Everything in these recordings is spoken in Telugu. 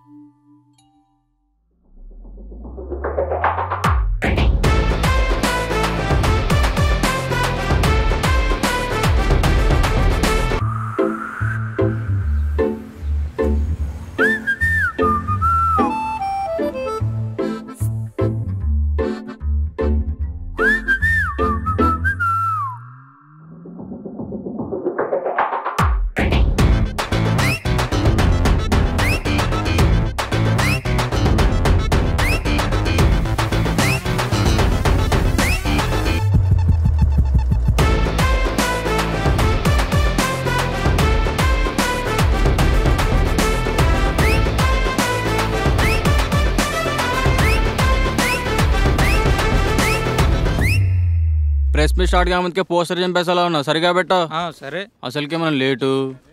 ప్రెస్ మీ స్టార్ట్ కాముందుకే పోస్టర్ చంపేసేలా ఉన్నావు సరిగా పెట్టు ఆ, సరే అసలుకే మనం లేటు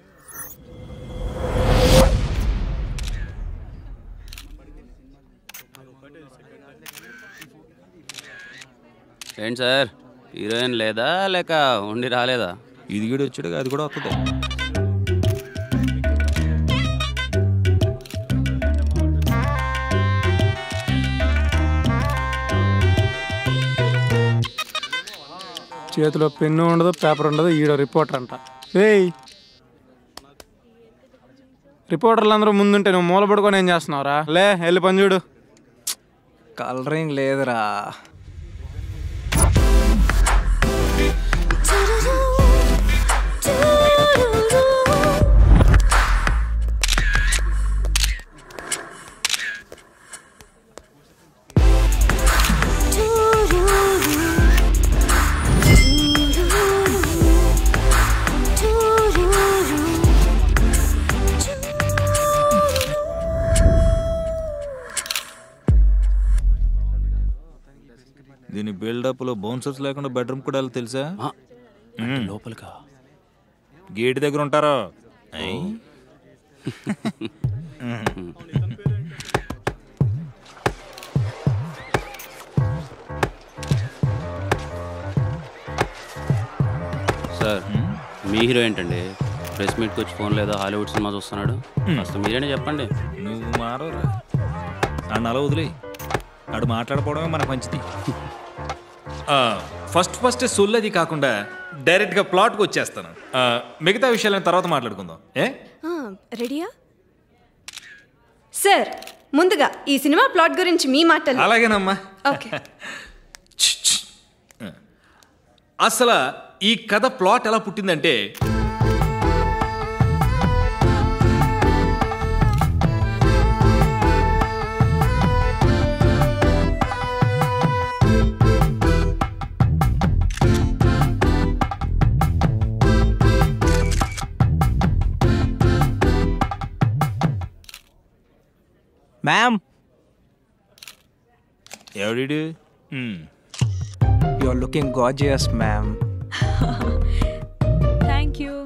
ఏంటి సార్ హీరోయిన్ లేదా లేక ఉండి రాలేదా ఇది కూడా వచ్చాడు అది కూడా వస్తుంది చేతిలో పెన్ను ఉండదు పేపర్ ఉండదు ఈడ రిపోర్టర్ అంట ఏయ్ రిపోర్టర్లు అందరూ ముందుంటే నువ్వు మూల పడుకొని ఏం చేస్తున్నావురా లే వెళ్ళి పని చూడు కలరింగ్ లేదురా దీని బిల్డప్ లో బౌన్సర్స్ లేకుండా బెడ్రూమ్ కూడా వెళ్ళి తెలుసా ఆ, లోపలికా గేట్ దగ్గర ఉంటారా ఐ? సార్ మీ హీరో ఏంటండి ప్రెస్ మీట్కి వచ్చి ఫోన్ లేదా హాలీవుడ్ సినిమా చూస్తున్నాడు అసలు మీరేనే చెప్పండి నువ్వు మారవురా అన్న అలా వదిలే ఆడు మాట్లాడుకోవడమే మనకు మంచిది ఫస్ట్ ఫస్ట్ సొల్లది కాకుండా డైరెక్ట్గా ప్లాట్కి వచ్చేస్తాను ఆ, మిగతా విషయాలను తర్వాత మాట్లాడుకుందాం ఏ ఆ, రెడీయా సార్ ముందుగా ఈ సినిమా ప్లాట్ గురించి మీ మాటలు అలాగేనమ్మా ఓకే అసలు ఈ కథ ప్లాట్ ఎలా పుట్టిందంటే మ్యామ్ ఎవడిడు you are looking gorgeous ma'am thank you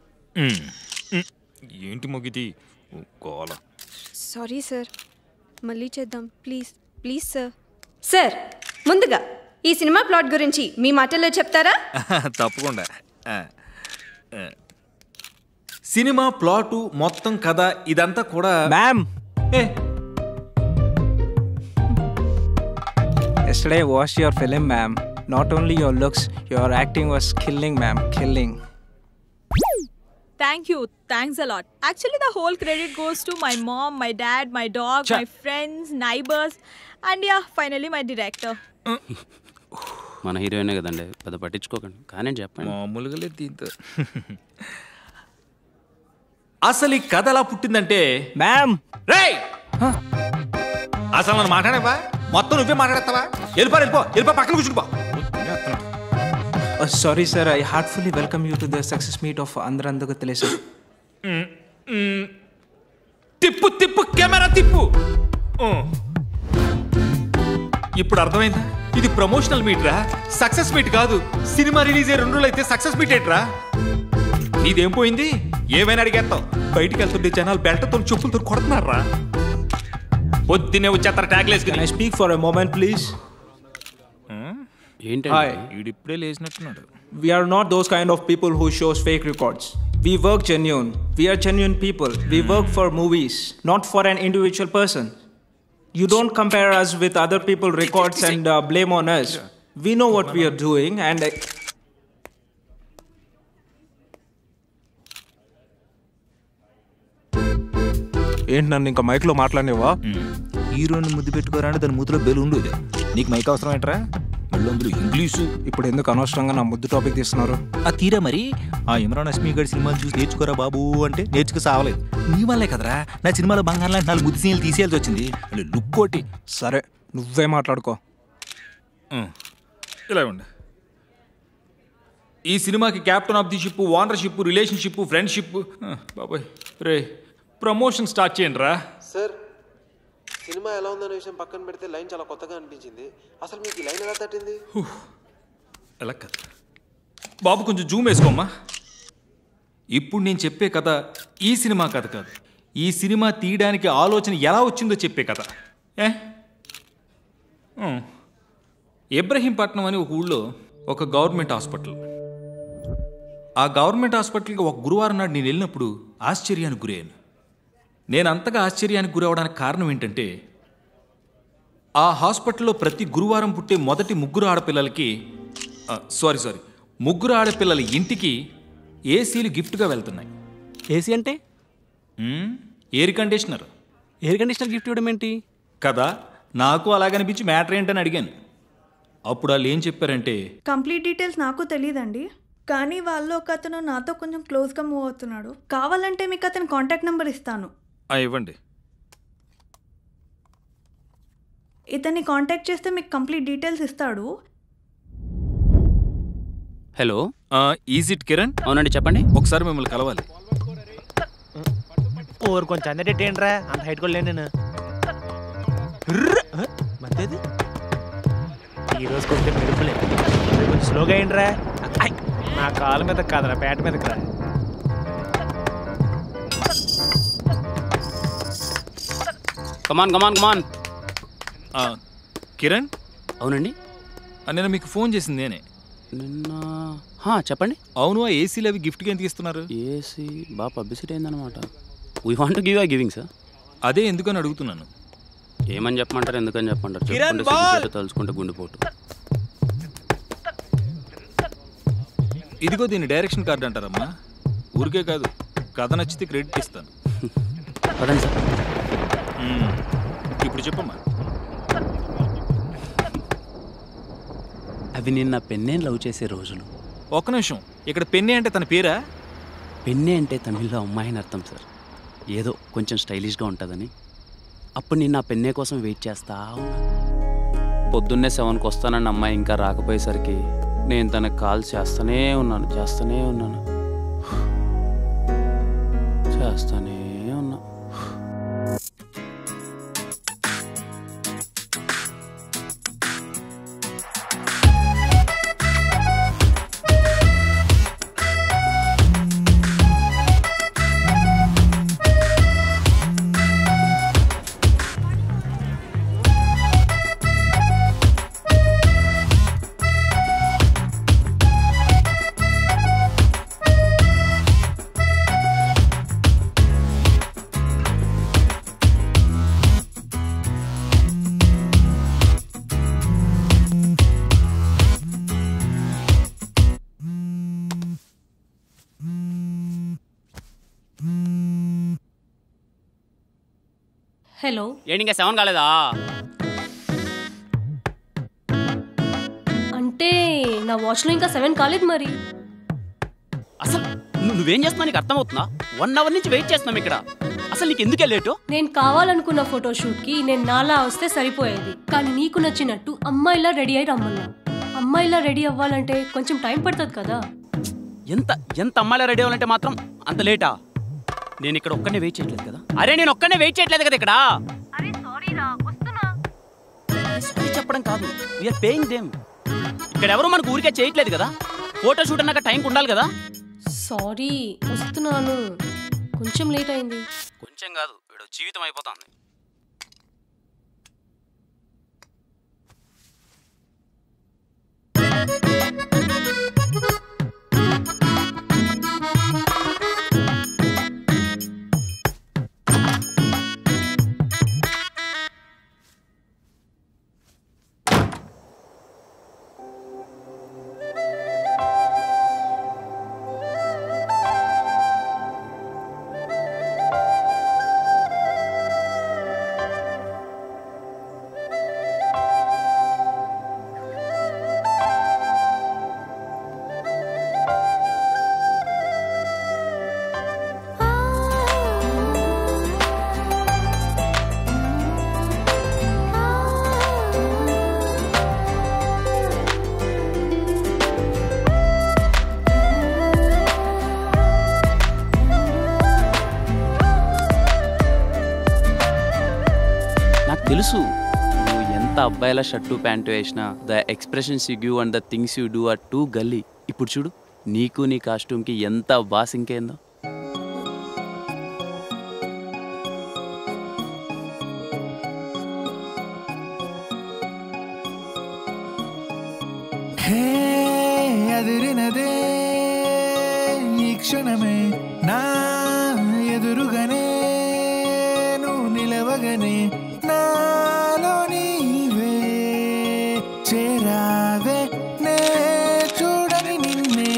ఏంటి మొగిది ఓ, గోల సారీ సార్ మళ్ళీ చేద్దాం ప్లీజ్ ప్లీజ్ సార్ సార్ ముందుగా ఈ సినిమా ప్లాట్ గురించి మీ మాటల్లో చెప్తారా తప్పకుండా ఆ, ఆ. సినిమా ప్లాటు మొత్తం కథ ఇదంతా కూడా మ్యామ్ ఏ, Yesterday I watched your film, ma'am. Not only your looks, your acting was killing, ma'am. Killing. Thank you thanks a lot actually the whole credit goes to my mom my dad my dog my friends neighbours and yeah finally my director మన హీరోయినే కదండి పెద్ద పట్టించుకోకండి కానీ చెప్పండి మామూలుగా లేదు దీంతో అసలు ఈ కథ ఎలా పుట్టిందంటే Ma'am! రేయ్ అసలు నన్ను మాట్లాడేవా మొత్తం నువ్వే మాట్లాడతావా వెళ్ళిపో వెళ్ళిపో వెళ్ళిపో పక్కన కూర్చునిపో Oh, sorry, sir. I heartfully welcome you to the success meet of Andrandaga Telesa. తిప్పు తిప్పు కెమెరా తిప్పు ఊ. ఇప్పుడు అర్థమైందా ఇది ప్రమోషనల్ మీట్ రా సక్సెస్ మీట్ కాదు సినిమా రిలీజ్ అయ్యే రెండు రోజులు అయితే సక్సెస్ మీట్ ఏంట్రా నీదేం పోయింది ఏమైనా అడిగేస్తావు బయటికి వెళ్తుంటే జనాలు బెల్ట్తో చెప్పులతో కొడుతున్నారా పొద్దున్నే వచ్చేస్తారు tag Can I speak for a moment, please? ఏంటండి Hi. వీడిప్పుడే లేచినట్టున్నాడు We are not those kind of people who shows fake records. We work genuine. We are genuine people. We work for movies, not for an individual person. You don't compare us with other people records and uh, blame on us. We know what we are doing and uh, ఏంటి నన్ను ఇంకా మైక్లో మాట్లాడినవా హీరోని ముద్దు పెట్టుకోరా అంటే దాని మూతిలో బెలు ఉండేది నీకు మైక్ అవసరం ఏంట్రా మళ్ళీ అందులో ఇంగ్లీషు ఇప్పుడు ఎందుకు అనవసరంగా నా ముద్దు టాపిక్ తీస్తున్నారు ఆ తీరా మరి ఆ ఇమ్రాన్ హస్మీ గారి సినిమాలు చూసి నేర్చుకోరా బాబు అంటే నేర్చుకు సావలేదు నీ వల్లే కదరా నా సినిమాలో బంగారం లాంటి నాలుగు ముద్దు సీన్లు తీసేయాల్సి వచ్చింది మళ్ళీ లుక్ కోటి సరే నువ్వే మాట్లాడుకో ఇలా ఉండు ఈ సినిమాకి captain of the ship ownership relationship friendship బాబాయ్ రే ప్రమోషన్ స్టార్ట్ చేయండి రా సార్ సినిమా ఎలా ఉందనే విషయం పక్కన పెడితే లైన్ చాలా కొత్తగా అనిపించింది అసలు మీకు ఈ లైన్ ఎలా తట్టింది ఎలా కథ బాబు కొంచెం జూమ్ వేసుకోమ్మా ఇప్పుడు నేను చెప్పే కథ ఈ సినిమా కథ కాదు ఈ సినిమా తీయడానికి ఆలోచన ఎలా వచ్చిందో చెప్పే కథ ఏ ఉం. ఇబ్రహీంపట్నం అని ఒక ఊళ్ళో ఒక గవర్నమెంట్ హాస్పిటల్ ఆ గవర్నమెంట్ హాస్పిటల్కి ఒక గురువారం నాడు నేను వెళ్ళినప్పుడు ఆశ్చర్యానికి గురయ్యాను నేను అంతగా ఆశ్చర్యానికి గురవడానికి కారణం ఏంటంటే ఆ హాస్పిటల్లో ప్రతి గురువారం పుట్టే మొదటి ముగ్గురు ఆడపిల్లలకి ఆ, సారీ సారీ ముగ్గురు ఆడపిల్లల ఇంటికి ఏసీలు గిఫ్ట్గా వెళ్తున్నాయి ఏసీ అంటే hmm, air conditioner air conditioner gift ఇవ్వడం ఏంటి కదా నాకు అలాగనిపించి మ్యాటర్ ఏంటని అడిగాను అప్పుడు వాళ్ళు ఏం చెప్పారంటే కంప్లీట్ డీటెయిల్స్ నాకు తెలియదండి కానీ వాళ్ళు ఒక అతను నాతో కొంచెం క్లోజ్గా మూవ్ అవుతున్నాడు కావాలంటే మీకు అతని కాంటాక్ట్ నెంబర్ ఇస్తాను "ఆ, ఇవ్వండి ఇతన్ని కాంటాక్ట్ చేస్తే మీకు కంప్లీట్ డీటెయిల్స్ ఇస్తాడు హలో ఈజ్ ఇట్ కిరణ్ అవునండి చెప్పండి ఒకసారి మిమ్మల్ని కలవాలి ఓరు కొంచెం అందరి ఏంట్రా అంత హైట్ కూడా లేను నేను మధ్యది ఈ రోజు కొంచెం మెరుపులే రేపు కొంచెం స్లోగా అయిండ్రా ఐ, నా కాళ్ళ మీద కాదురా పేట మీద రా కమాన్ కమాన్ కమాన్ ఆ, కిరణ్ అవునండి ఆ, నేను మీకు ఫోన్ చేసింది నేనే నిన్న హా, చెప్పండి అవును ఆ ఏసీలు అవి గిఫ్ట్గా ఎందుకు ఇస్తున్నారు ఏసీ బాగా పబ్లిసిటీ అయిందనమాట we want give uh giving sir అదే ఎందుకని అడుగుతున్నాను ఏమని చెప్పమంటారు ఎందుకని చెప్పమంటారు కిరణ్ చెప్పుకుంటే బాల్! సిగ్గుచేటు తలుచుకుంటే గుండెపోటు ఇదిగో దీని డైరెక్షన్ కార్డ్ అంటారమ్మా ఊరికే కాదు కథ నచ్చితే క్రెడిట్ ఇస్తాను పదండి సార్ మ్మ్. ఇప్పుడు చెప్పమ్మా అవి నిన్న పెన్నేని లవ్ చేసే రోజులు ఒక్క నిమిషం ఇక్కడ పెన్నే అంటే తన పేరా పెన్నే అంటే తమిళ్లో అమ్మాయి అని అర్థం సార్ ఏదో కొంచెం స్టైలిష్గా ఉంటుందని అప్పుడు నేను నా పెన్నే కోసం వెయిట్ చేస్తా ఉన్నా పొద్దున్నే సెవెన్కి వస్తానన్న అమ్మాయి ఇంకా రాకపోయేసరికి నేను తనకు కాల్ చేస్తూనే ఉన్నాను చేస్తూనే ఉన్నాను చేస్తూనే ఉన్నా హలో ఏంటి ఇంకా సెవెన్ కాలేదా అంటే నా వాచ్లో ఇంకా సెవెన్ కాలేదు మరి అసలు ను- నువ్వేం చేస్తున్నావు నీకు అర్థమవుతుందా వన్ అవర్ నుంచి వెయిట్ చేస్తున్నాం ఇక్కడ అసలు నీకు ఎందుకు లేటు నేను కావాలనుకున్న ఫోటోషూట్కి నేను నాలా వస్తే సరిపోయేది కానీ నీకు నచ్చినట్టు అమ్మాయిలా రెడీ అయి రమ్మన్నా అమ్మాయిలా రెడీ అవ్వాలంటే కొంచెం టైం పడుతుంది కదా ఎంత ఎంత అమ్మాయిలా రెడీ అవ్వాలంటే మాత్రం అంత లేటా నేను ఇక్కడ ఒక్కనే వెయిట్ చేయట్లేదు కదా అరే నేను ఒక్కనే వెయిట్ చేయట్లేదు కదా ఇక్కడ సారీ చెప్పడం కాదు వీఆర్ పేయింగ్ దేమ్ ఇక్కడ ఎవరు మనకు ఊరికే చేయట్లేదు కదా ఫోటో షూట్ అన్నాక టైంకి ఉండాలి కదా సారీ వస్తున్నాను కొంచెం లేట్ అయింది కొంచెం కాదు వీడు జీవితం అయిపోతుంది తెలుసు నువ్వు ఎంత అబ్బాయిల షర్టు ప్యాంటు వేసినా the expressions you give and the things you do are too girly ఇప్పుడు చూడు నీకు నీ కాస్ట్యూమ్కి ఎంత బాస్ ఇంకేందో హే అదిరినదే ఈ క్షణమే నా ఎదురుగానే నువ్వు నిలవగనే నాలో నీవే చేరావే నే చూడని నిన్నే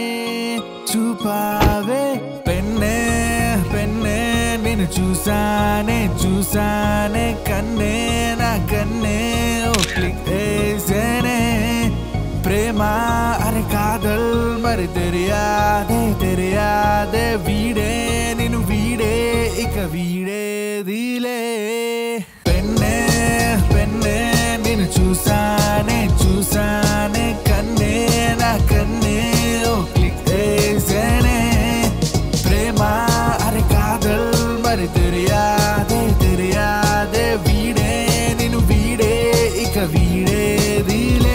చూపావే పెన్నే పెన్నే నేను చూసానే చూసానే కన్నే నా కన్నే ఓ క్లిక్ వేసేనే ప్రేమ అరే కాదల్ మరి తెరియాదే తెరియాదే వీడే నిన్ను వీడే ఇక వీడే దిలే పెన్నే పెన్నే నేను చూసానే చూసానే కన్నే నా కన్నే ఓ క్లిక్ వేసేనే ప్రేమ అరే కాదల్ మరి తెరియాదే తెరియాదే వీడే నిన్ను వీడే ఇక వీడే దిలే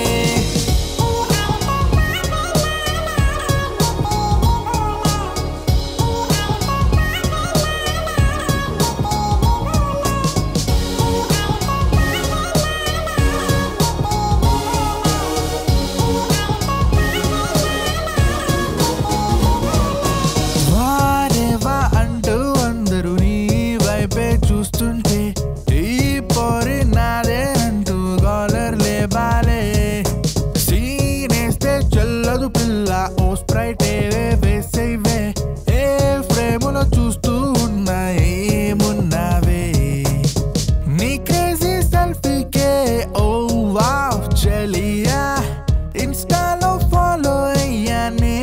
వారేవా అంటూ అందరూ నీ వైపే చూస్తుంటే ఈ పోరి నాదే అంటూ డాలర్లే బాలే సీనేస్తే చెల్లదు పిల్ల ఓ స్ప్రైట్ వేసేవే ఏ ఫ్రేములో చూస్తూ ఉన్నా ఏమున్నావే నీ క్రేజీ సెల్ఫీకే ఓ వావ్ చలియా ఇన్స్టాలో ఫాలో అయ్యానే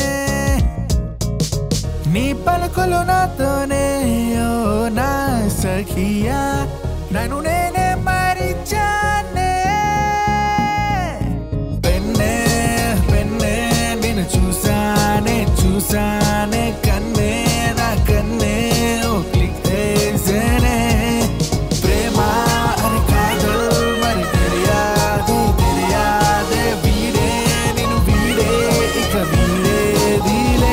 నీ పలుకులు నాతోనే ఓ నా సఖియా నన్ను నేనే మరిచానే పెన్నే పెన్నే నేను చూసానే చూసానే కన్నే నా కన్నే ఓ క్లిక్ వేసేనే ప్రేమ అరే కాదల్ మరి తెలియాదే తెలియాదే వీడే నిన్ను వీడే ఇక వీడే దిలే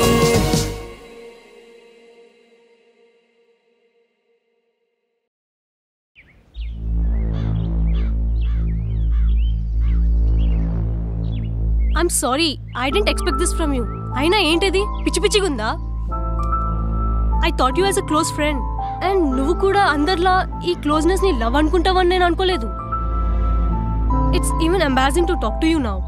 I'm sorry I didn't expect this from you అయినా ఏంటిది పిచ్చి పిచ్చిగుందా I thought you as a close friend and నువ్వు కూడా అందరిలా ఈ క్లోజ్నెస్ ని లవ్ అనుకుంటావని నేను అనుకోలేదు it's even embarrassing to talk to you now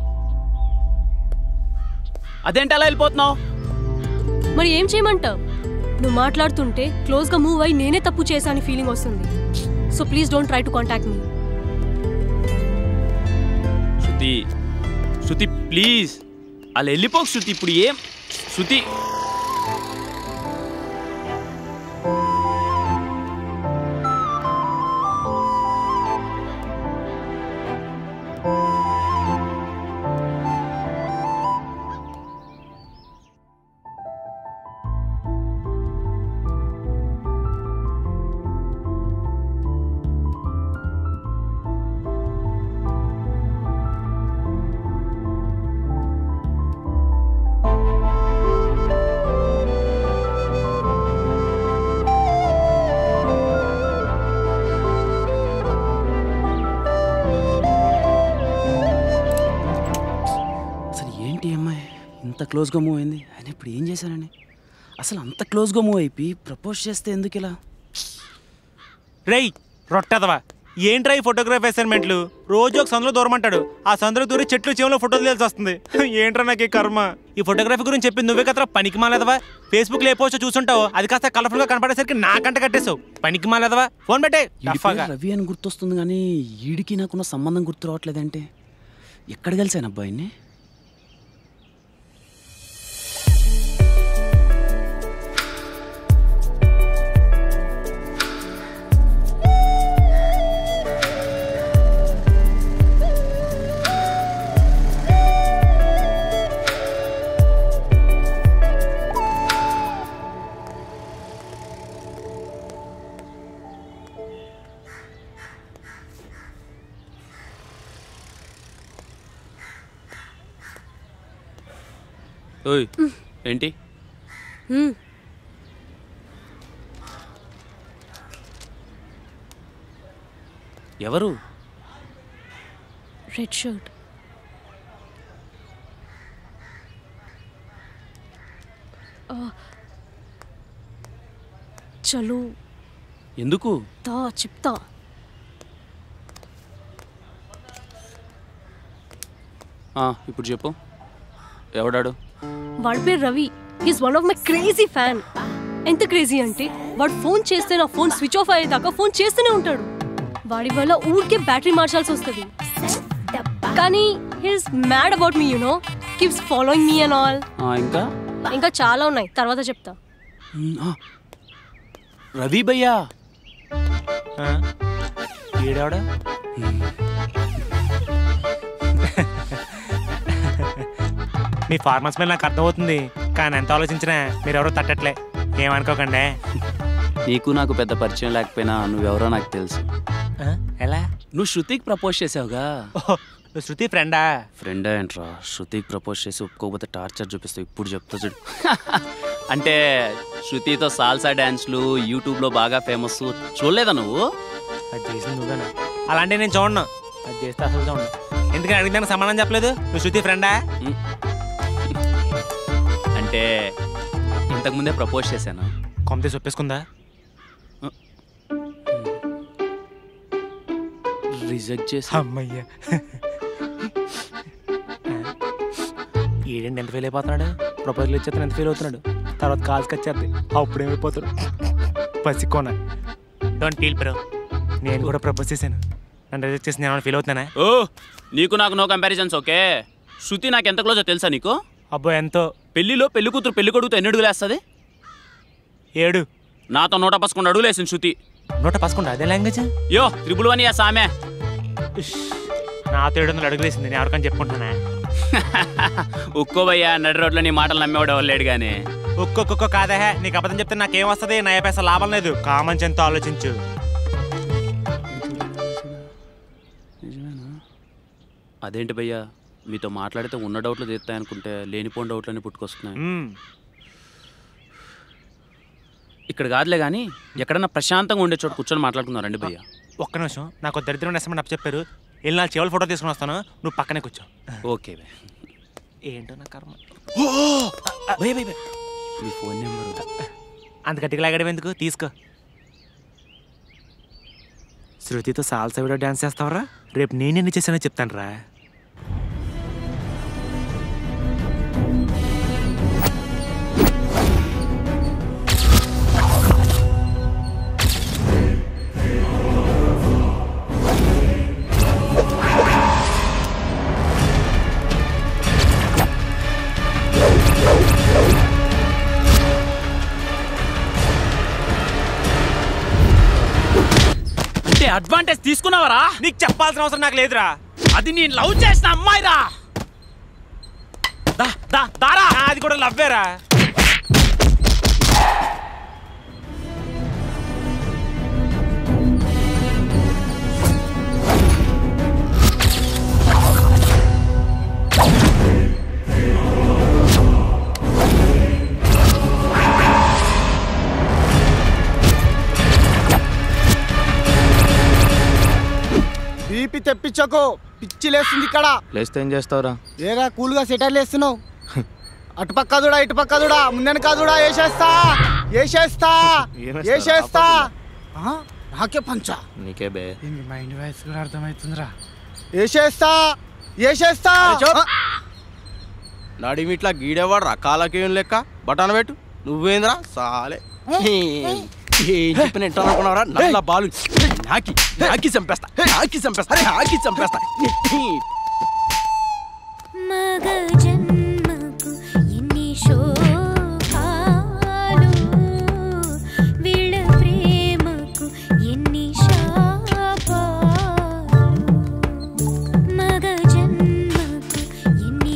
అదేంటి అలా వెళ్ళిపోతున్నావు మరి ఏం చేయమంటావు నువ్వు మాట్లాడుతుంటే క్లోజ్గా మూవ్ అయ్యి నేనే తప్పు చేశాను ఫీలింగ్ వస్తుంది so please don't try to contact me Shruti Shruti please అలా వెళ్ళిపోకు శృతి ఇప్పుడు ఏం శృతి అసలు ఏంటి ఈ అమ్మాయి ఇంత క్లోజ్గా మూవ్ అయింది ఆయన ఇప్పుడు ఏం చేశానని అసలు అంత క్లోజ్గా మూవ్ అయిపోయి ప్రపోజ్ చేస్తే ఎందుకు ఇలా రేయ్ రొట్టెదవా ఏంట్రా ఈ ఫోటోగ్రఫీ అసైన్మెంట్లు రోజు ఒక సందులో దూరమంటాడు ఆ సందులో దూరి చెట్లు చేమలో ఫోటోలు తెలిసి వస్తుంది ఏంట్రా నాకు ఈ కర్మ ఈ ఫోటోగ్రఫీ గురించి చెప్పింది నువ్వే కదరా పనికి మాలేదవా ఫేస్బుక్ లో ఏ పోస్ట్ చూసుంటావు అది కాస్త కలర్ఫుల్ గా కనపడేసరికి నాకంట కట్టేసావు పనికి మాలేదవా ఫోన్ పెట్టే ఈడి పేరు రవి అని గుర్తొస్తుంది కానీ ఈడికి నాకున్న సంబంధం గుర్తు రావట్లేదంటే ఎక్కడ కలిసాను అబ్బాయిని ఓయ్ ఏంటి హ్మ్. ఎవరు రెడ్ షర్ట్ ఆ, చలో ఎందుకు తా చెప్తా ఆ, ఇప్పుడు చెప్పు ఎవడాడు వాడి పేరు Ravi is one of my crazy fan ఎంత క్రేజీ అంటే వాడు ఫోన్ చేస్తే నా ఫోన్ స్విచ్ ఆఫ్ అయ్యేదాకా ఫోన్ చేస్తూనే ఉంటాడు వాడి వల్ల ఊరికే బ్యాటరీ మార్చాల్సి వస్తుంది కానీ he's mad about me you know keeps following me and all ఆ, ఇంకా ఇంకా చాలా ఉన్నాయి తర్వాత చెప్తా మ్, ఆ. రవి భయ్యా ఈడెవడా మీ ఫార్మర్స్ మీద నాకు అర్థమవుతుంది కానీ ఎంత ఆలోచించినా మీరు ఎవరో తట్టట్లే ఏమనుకోకండి నీకు నాకు పెద్ద పరిచయం లేకపోయినా నువ్వెవరో నాకు తెలుసు ఎలా నువ్వు శృతికి ప్రపోజ్ చేసావుగా నువ్వు శృతి ఫ్రెండా ఫ్రెండ్ ఏంట్రా శృతికి ప్రపోజ్ చేసి ఒప్పుకోకపోతే టార్చర్ చూపిస్తావు ఇప్పుడు చెప్తా చూడు అంటే శృతితో సాల్సా డ్యాన్స్లు యూట్యూబ్లో బాగా ఫేమస్ చూడలేదా నువ్వు అది చేసింది నువ్వేనా అలాంటి నేను చూడను అది చేస్తే అసలు చూడను ఎందుకని అడిగిన సమాధానం చెప్పలేదు నువ్వు శృతి ఫ్రెండా అంటే ఇంతకుముందే ప్రపోజ్ చేశాను కొంత ఒప్పేసుకుందా రిజెక్ట్ చేసి అమ్మయ్యా ఈడేంటి ఎంత ఫెయిల్ అయిపోతున్నాడు ప్రపోజల్ ఇచ్చేస్తాను ఎంత ఫెయిల్ అవుతున్నాడు తర్వాత కాల్స్కి వచ్చేద్ది అప్పుడు ఏమైపోతాడు పసికోన డోంట్ ఫీల్ బ్రో నేను కూడా ప్రపోజ్ చేశాను నన్ను రిజెక్ట్ చేసి నేను ఫీల్ అవుతున్నానా ఓ నీకు నాకు నో కంపారిజన్స్ ఓకే శృతి నాకు ఎంత క్లోజో తెలుసా నీకు అబ్బో ఎంతో పెళ్లిలో పెళ్లి కూతురు పెళ్లి కొడుకుతో ఎన్ని అడుగులు వేస్తుంది ఏడు నాతో నూట పసుకుండా అడుగులు వేసింది శృతి నూట పసుకుండా అదే లాంగ్వేజ్ యో త్రిబుల్ వన్ యా సామె నాతో ఏడు వందలు అడుగులు వేసింది నేను ఎవరికని చెప్పుకుంటున్నా ఉక్కోబయ్యా నడి రోడ్లో నీ మాటలు నమ్మేవాడు ఎవరు లేడు కానీ ఒక్కొక్క కాదే నీకు అబద్ధం చెప్తే నాకేం వస్తుంది నా ఏ పైసా లాభం లేదు కామన్ చెంతో ఆలోచించు అదేంటి భయ్యా మీతో మాట్లాడితే ఉన్న డౌట్లు తీస్తాయనుకుంటే లేనిపోని డౌట్లన్నీ పుట్టుకొస్తున్నాయి మ్మ్. ఇక్కడ కాదులే కానీ ఎక్కడన్నా ప్రశాంతంగా ఉండే చోట కూర్చొని మాట్లాడుకున్నారండి భయ్య ఒక్క నిమిషం నాకు ఒక దరిద్రం ఎస్ఎంఎన్ చెప్పారు వెళ్ళి నా చెవుల ఫోటో తీసుకుని వస్తాను నువ్వు పక్కనే కూర్చో ఓకే భయ్. ఏంటో నా కర్మ భయ్ భయ్ భయ్. మీ ఫోన్ నెంబర్ అంత గట్టిగా లాగడం ఎందుకు తీసుకో శృతితో సాల్సా వీడియో డాన్స్ చేస్తావరా రేపు నేనెన్ని చేశానో చెప్తాను రా అంటే అడ్వాంటేజ్ తీసుకున్నావరా నీకు చెప్పాల్సిన అవసరం నాకు లేదురా అది నేను లవ్ చేసిన అమ్మాయిరా దా దా దారా అది కూడా లవ్వేరా బీపీ తెప్పించకు పిచ్చి లేస్తుంది ఇక్కడ లేస్తే ఏం చేస్తావురా ఏరా కూల్గా సెటర్లు వేస్తున్నావు అటుపక్క చూడా ఇటుపక్క చూడా ముందెనక చూడా వేసేస్తా వేసేస్తా ఏమేస్తావురా? వేసేస్తా ఆ? నాకే పంచా నీకే బే ఏంది మైండ్ వాయిస్ కూడా అర్థమవుతుందిరా వేసేస్తా వేసేస్తా నడి ఇట్లా గీడేవాడు రకాలకేం లెక్క బటాన పెట్టు నువ్వేంద్రా సాలే ఏం చెప్పిన ఎట్లా అనుకున్నావరా నల్ల బాలు నాకి నాకి చంపేస్తా నాకి చంపేస్తా నాకి చంపేస్తా మగ జన్మకు ఎన్ని శోకాలు వీళ్ళ ప్రేమకు ఎన్ని శాపాలు మగ జన్మకు ఎన్ని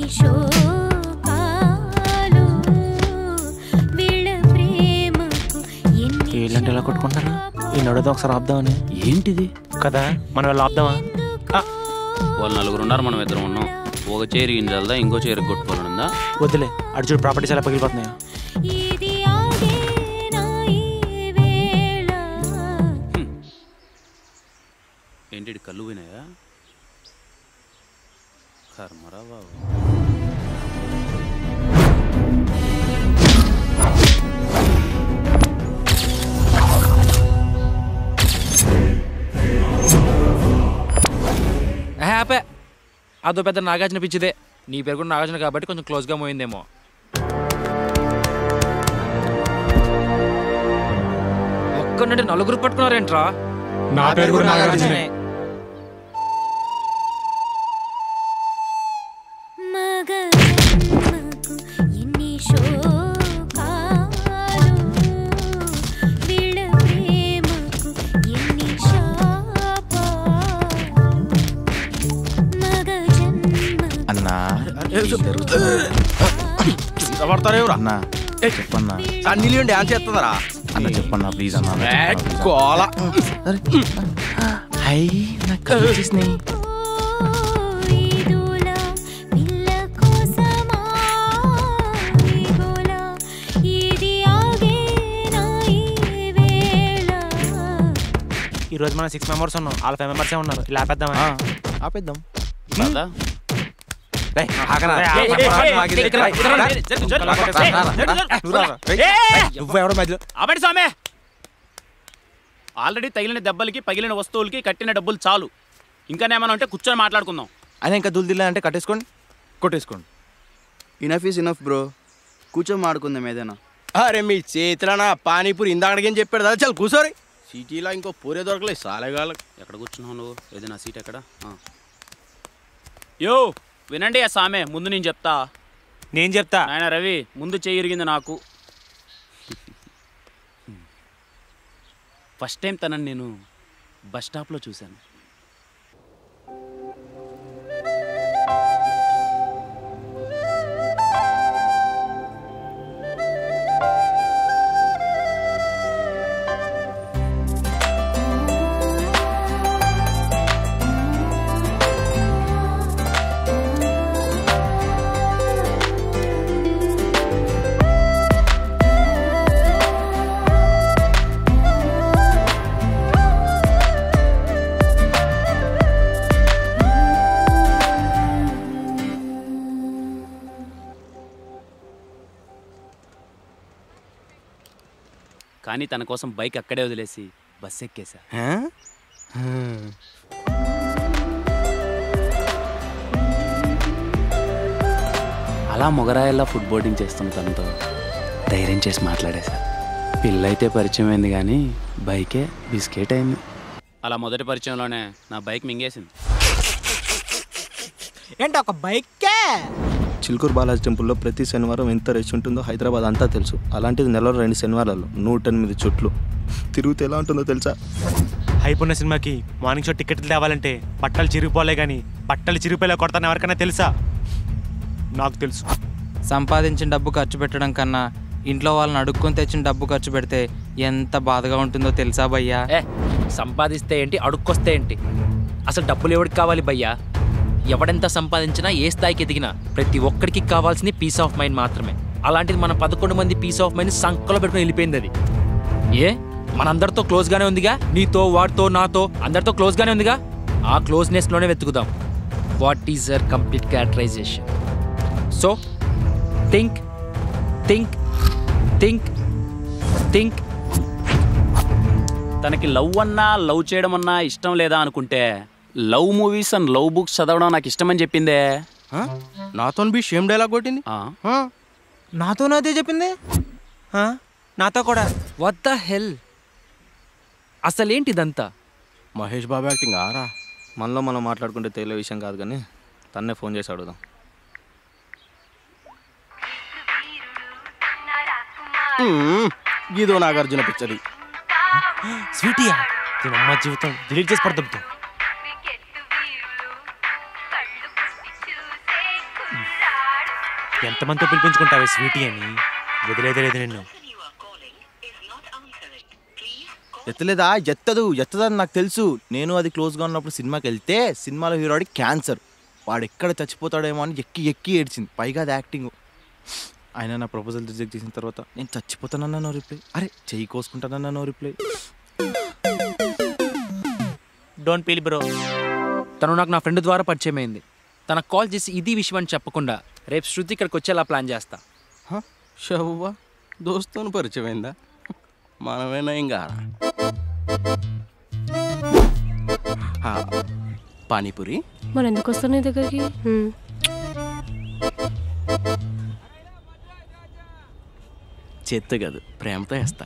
శోకాలు వీళ్ళ ప్రేమకు ఎన్ని వీళ్ళంటే ఎలా కొట్టుకుంటారు ఈ నడుదో ఒకసారి ఆపుదామని ఏంటిది కదా మనం వెళ్ళి ఆపుదామా వాళ్ళు నలుగురు ఉన్నారు మనం ఇద్దరం ఉన్నాం ఒక చైర్ గింజల్దా ఇంకో చైర్ కొట్టుకోవాలనుందా వద్దులే అటు చూడు ప్రాపర్టీస్ ఎలా పగిలిపోతున్నాయో ఇది ఆగేనా ఈ వేళ ఏంటి ఈడి కళ్ళు పోయినాయా కర్మరా బాబు హ్యాపే అదో పెద్ద నాగార్జున పిచ్చిదే నీ పేరు కూడా నాగార్జున కాబట్టి కొంచెం క్లోజ్గా మోయిందేమో ఒక్కనంటే నలుగురు పట్టుకున్నారేంట్రా నా పేరు కూడా నాగార్జునే. మగ జన్మకు ఎన్ని శోకాలు వీళ్ళ ప్రేమకు ఎన్ని శాపాలు మగ జన్మకు అన్నా పడతారు ఎవరు అన్నా చెప్పన్నా సన్నీ లియోన్ డాన్స్ చేస్తుందరా అన్న చెప్పన్నా ప్లీజ్ అన్నా అన్న, ఏ, చెప్పన్నా, please కోల హై నాకు కళ్ళు వచ్చేసినాయి ఇదులా పిల్ల కోసమా ఇగోలా ఇది ఆగేనా ఈ వేళ ఈ రోజు మనం సిక్స్ మెంబర్స్ ఉన్నాం వాళ్ళ ఫైవ్ మెంబర్సే ఉన్నారు ఇలా ఆపేద్దామా ఆపేద్దాం బాదా రేయ్, ఆగరా. రేయ్, రేయ్, రేయ్, రా, రేయ్, నాకు ఇది రేయ్, ఇక్కడ, రేయ్, ఇక్కడ రా. రేయ్, జరుగు, జరుగు. రా, రా, రా, రా, రా, జరుగు, జరుగు. నువ్వు రా, రా. రేయ్, ఏయ్! నువ్వు ఎవడో మధ్యలో అబడి స్వామి ఆల్రెడీ తగిలిన దెబ్బలకి పగిలిన వస్తువులకి కట్టిన డబ్బులు చాలు ఇంకానేమన్నా ఉంటే కూర్చొని మాట్లాడుకుందాం అయినా ఇంకా దుల్దిల్లా అంటే కట్టేసుకోండి కొట్టేసుకోండి ఇనఫ్ ఈస్ ఇనఫ్ బ్రో కూర్చొని మాడుకుందాం ఏదైనా అరే మీ చేతిలోనా పానీపూరి ఇందాకడికి చెప్పాడు కదా చాలు కూర్చోరి సిటీలో ఇంకో పూరే దొరకలేదు సాలేగాళ్ళకి ఎక్కడ కూర్చున్నావు నువ్వు ఏది నా సీట్ ఎక్కడ ఆ. యో వినండి ఆ సామె ముందు నేను చెప్తా నేను చెప్తా ఆయన రవి ముందు చెయ్యి ఇరిగింది నాకు ఫస్ట్ టైం తనని నేను బస్ స్టాప్లో చూశాను కానీ తన కోసం బైక్ అక్కడే వదిలేసి బస్ ఎక్కేశా అలా మొగరాయల్లా ఫుడ్ బోర్డింగ్ చేస్తున్న తనతో ధైర్యం చేసి మాట్లాడేశా పిల్లయితే పరిచయం అయింది కానీ బైకే బిస్కెట్ అయింది అలా మొదటి పరిచయంలోనే నా బైక్ మింగేసింది ఏంటి ఒక బైకే చిలుకూరు బాలాజీ టెంపుల్లో ప్రతి శనివారం ఎంత రష్ ఉంటుందో హైదరాబాద్ అంతా తెలుసు అలాంటిది నెలలో రెండు శనివారాలు నూట ఎనిమిది చుట్లు తిరుగుతే ఎలా ఉంటుందో తెలుసా హైప్ ఉన్న సినిమాకి మార్నింగ్ షో టికెట్లు తేవాలంటే బట్టలు చిరిగిపోలే కానీ బట్టలు చిరిగిపోయేలా కొడతాను ఎవరికైనా తెలుసా నాకు తెలుసు సంపాదించిన డబ్బు ఖర్చు పెట్టడం కన్నా ఇంట్లో వాళ్ళని అడుక్కొని తెచ్చిన డబ్బు ఖర్చు పెడితే ఎంత బాధగా ఉంటుందో తెలుసా భయ్యా ఏ సంపాదిస్తే ఏంటి అడుక్కొస్తే ఏంటి అసలు డబ్బులు ఎవరికి కావాలి భయ్యా ఎవడెంత సంపాదించినా ఏ స్థాయికి ఎదిగినా ప్రతి ఒక్కడికి కావాల్సింది పీస్ ఆఫ్ మైండ్ మాత్రమే అలాంటిది మన పదకొండు మంది పీస్ ఆఫ్ మైండ్ సంకలో పెట్టుకుని వెళ్ళిపోయింది అది ఏ మనందరితో క్లోజ్గానే ఉందిగా నీతో వాడితో నాతో అందరితో క్లోజ్గానే ఉందిగా ఆ క్లోజ్నెస్లోనే వెతుకుదాం what is your complete characterization so think think think think తనకి లవ్ అన్నా లవ్ చేయడం అన్నా ఇష్టం లేదా అనుకుంటే love movies and love books చదవడం నాకు ఇష్టమని చెప్పిందే నాతో బి షేమ్ డైలాగ్ కొట్టింది నాతో అదే చెప్పింది ఆ? నాతో కూడా వాట్ ద హెల్ అసలేంటి ఇదంతా మహేష్ బాబు యాక్టింగ్ ఆరా మనలో మనం మాట్లాడుకుంటే తేలే విషయం కాదు కానీ తన్నే ఫోన్ చేసి అడుగుదాం గీదో నాగార్జున పిక్చర్ స్వీటీయా దీని అమ్మ జీవితం డిలీట్ చేసి పడతాం ఎంతమందితో పిలిపించుకుంటావే స్వీటీ అని వదిలేదే లేదు నిన్ను ఎత్తలేదా ఎత్తదు ఎత్తదని నాకు తెలుసు నేను అది క్లోజ్గా ఉన్నప్పుడు సినిమాకి వెళ్తే సినిమాలో హీరోడికి క్యాన్సర్ వాడు ఎక్కడ చచ్చిపోతాడేమో అని ఎక్కి ఎక్కి ఏడ్చింది పైగా అది యాక్టింగ్ ఆయన నా ప్రపోజల్ రిజెక్ట్ చేసిన తర్వాత నేను చచ్చిపోతానన్నా నో రిప్లై అరే చెయ్యి కోసుకుంటానన్నా no reply don't feel bro తను నాకు నా ఫ్రెండ్ ద్వారా పరిచయం అయింది తనకు కాల్ చేసి ఇది విషయం అని చెప్పకుండా రేపు శృతి ఇక్కడికి వచ్చేలా ప్లాన్ చేస్తా షవ్వా దోస్తుని పరిచయం అయిందా మనమేనా ఇంకా ఆ, పానీపూరి మరి ఎందుకు వస్తాను నీ దగ్గరికి హ్మ్. చేత్తో కాదు ప్రేమతో వేస్తా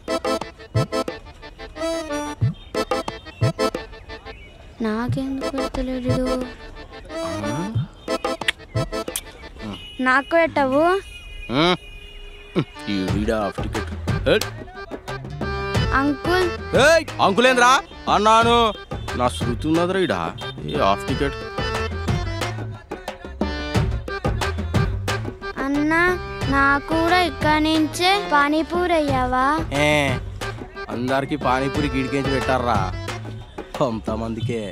నాకెందుకు పెడతలేడు నాకు పెట్టవు ఈ వీడా హాఫ్ టికెట్ ఏయ్, అంకుల్ ఏయ్ అంకులేంద్రా అన్నాను నా శృతి ఉన్నదిరా ఈడ ఏ హాఫ్ టికెట్ అన్న నాకు కూడా ఇక్కడి నుంచే పానీపూరి అయ్యావా ఏ అందరికి పానీపూరి గిడికించి పెట్టారా కొంతమందికే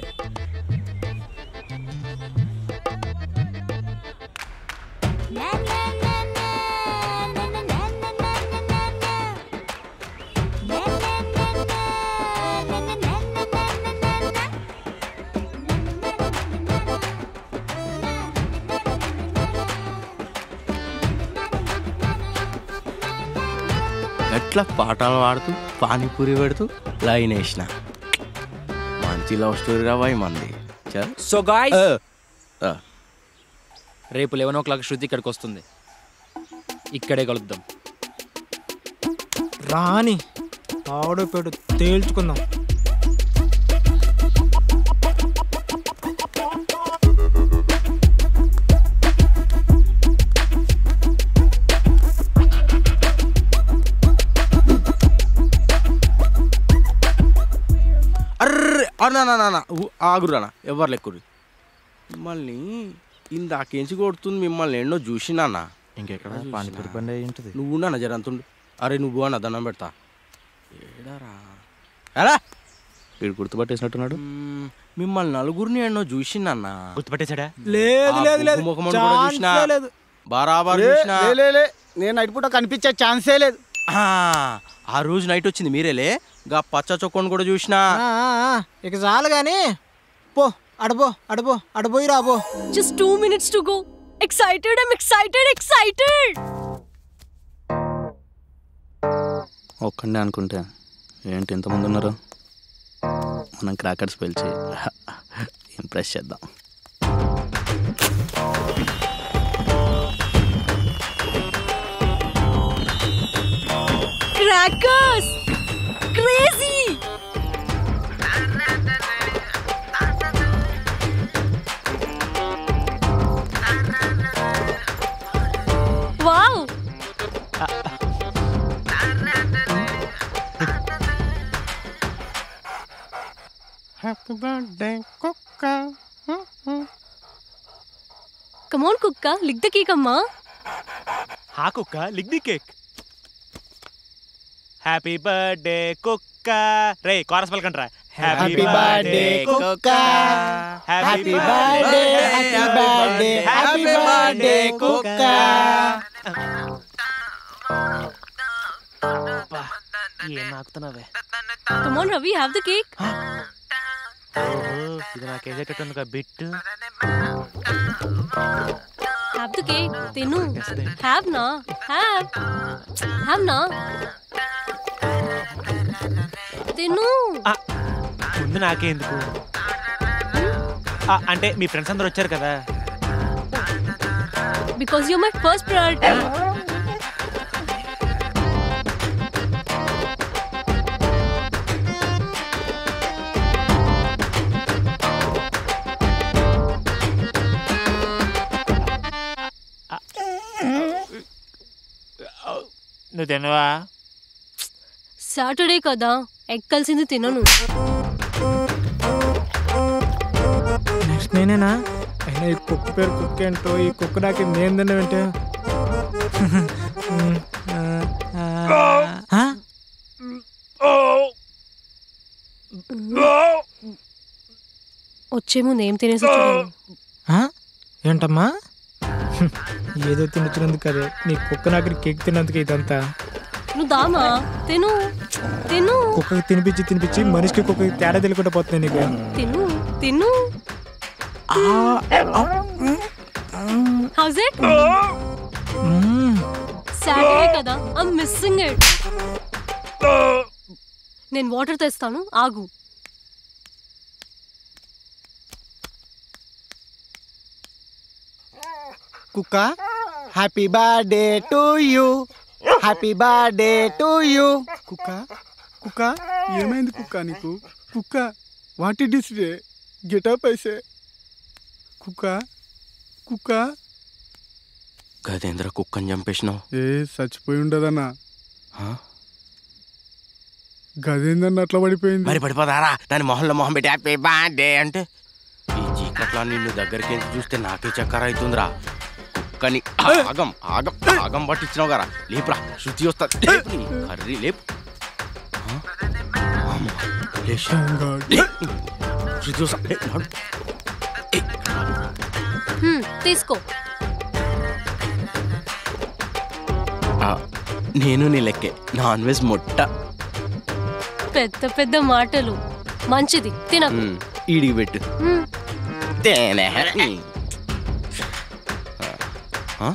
ఎట్లా పాటలు పాడుతూ పానీపూరి పెడుతూ లైన్ వేసిన మంచి లవ్ స్టోరీ రా బాయ్ మంది చల్ సో గాయ్ ఆ. రేపు లెవెన్ ఓ క్లాక్ శృతి ఇక్కడికి వస్తుంది ఇక్కడే కలుద్దాం రాని ఆవిడ పెడు తేల్చుకుందాం అర్రే అన్నా నా నా ఆగురానా ఎవరు లెక్కురు మిమ్మల్ని ఇందాకేంచి కొడుతుంది మిమ్మల్ని ఎన్నో చూసినానా ఇంకెక్కడ పానీపూరి బండి అయి ఉంటుంది నువ్వు నా జరంతుండు అరే నువ్వు అన్న దండం పెడతా ఏడారా ఎలా వీడు గుర్తుపట్టేసినట్టున్నాడు మిమ్మల్ని నలుగురిని ఎన్నో చూసినన్నా గుర్తుపట్టేశాడా లేదు లేదు లేదు ముఖమని కూడా చూసినా ఛాన్సే లేదు బరాబర్ లే, చూసినా లే, లే, లే. నేను నైట్ పూట కనిపించే ఛాన్సే లేదు ఆ, ఆ రోజు నైట్ వచ్చింది మీరేలే గా పచ్చ చొక్కని కూడా చూసినా ఆ, ఆ, ఆ, ఇక చాలు కానీ పో అడబో అడబో అడబోయి రాబో just two minutes to go excited I'm excited excited ఒక్కడే అనుకుంటే ఏంటి ఎంతమంది ఉన్నారు మనం క్రాకర్స్ పేల్చి ఇంప్రెస్ చేద్దాం crackers crazy wow happy birthday కుక్క కమోన్ కుక్క లిక్ ద కేక్ అమ్మా హా కుక్క lick the cake happy birthday కుక్క రే కోరస్ పలకండి రా Happy birthday, కుక్క. Happy birthday, happy birthday, happy birthday, కుక్క. ఏం నాకుతున్నావే come on Ravi have the cake ఇది నాకు వేసేటట్టుంది బిట్ హ్యావ్ ద కేక్ తిను హ్యావ్ నా హ్యావ్ హ్యావ్ నా తిను ముందు నాకే ఎందుకు ఆ, అంటే మీ ఫ్రెండ్స్ అందరూ వచ్చారు కదా because you my first priority నువ్వు తినవా సాటర్డే కదా ఎగ్ కలిసింది తినను నెక్స్ట్ నేనేనా అయినా ఈ కుక్క పేరు కుక్క ఏంటో ఈ కుక్క నాకు నేను తిన్నవేంటే వచ్చే ముందు ఏం తినేసి వచ్చాను ఏంటమ్మా హ్మ్, ఏదో తినుతున్నందుకు కదే నీ కుక్క నాకు కేక్ తిన్నందుకు ఇదంతా నువ్వు దామా తిను తిను కుక్కకి తినిపించి తినిపించి మనిషికి కుక్కకి తేడా తెలియకుండా పోతుంది నీకు తిను తిను హౌస్ ఇట్ సాటర్డే కదా ఐమ్ మిస్సింగ్ ఇట్ నేను వాటర్ తెస్తాను ఆగు కుక్క happy birthday to you happy birthday to you కుక్క కుక్క ఏమైంది కుక్క నీకు కుక్క what it is the getup అయితే కుక్క కుక్క గదేంద్ర కుక్కని చంపేసినావు ఏ చచ్చిపోయి ఉండదన్నా గదేందన్న అట్లా పడిపోయింది మరి పడిపోదారా దాని మొహంలో మొహం పెట్టి హ్యాపీ బర్త్డే అంటే ఈ చీకట్లో నిన్ను దగ్గరికి వెళ్ళి చూస్తే నాకే చక్కర అవుతుందిరా కుక్కని ఆగం ఆగం ఆగం పట్టించినావు కదా లేపురా శృతి వస్తా లేపు నీ కర్రీ లేపు ఆ? అమ్మ, లేచి. శృతి వస్తా ఏ, నడు. హ్మ్, తీసుకో ఆ, నేను నీ లెక్కే నాన్ వెజ్ మొట్ట పెద్ద పెద్ద మాటలు మంచిది తినకు ఉమ్, ఈడికి పెట్టు హ్మ్. తేనే ఆ?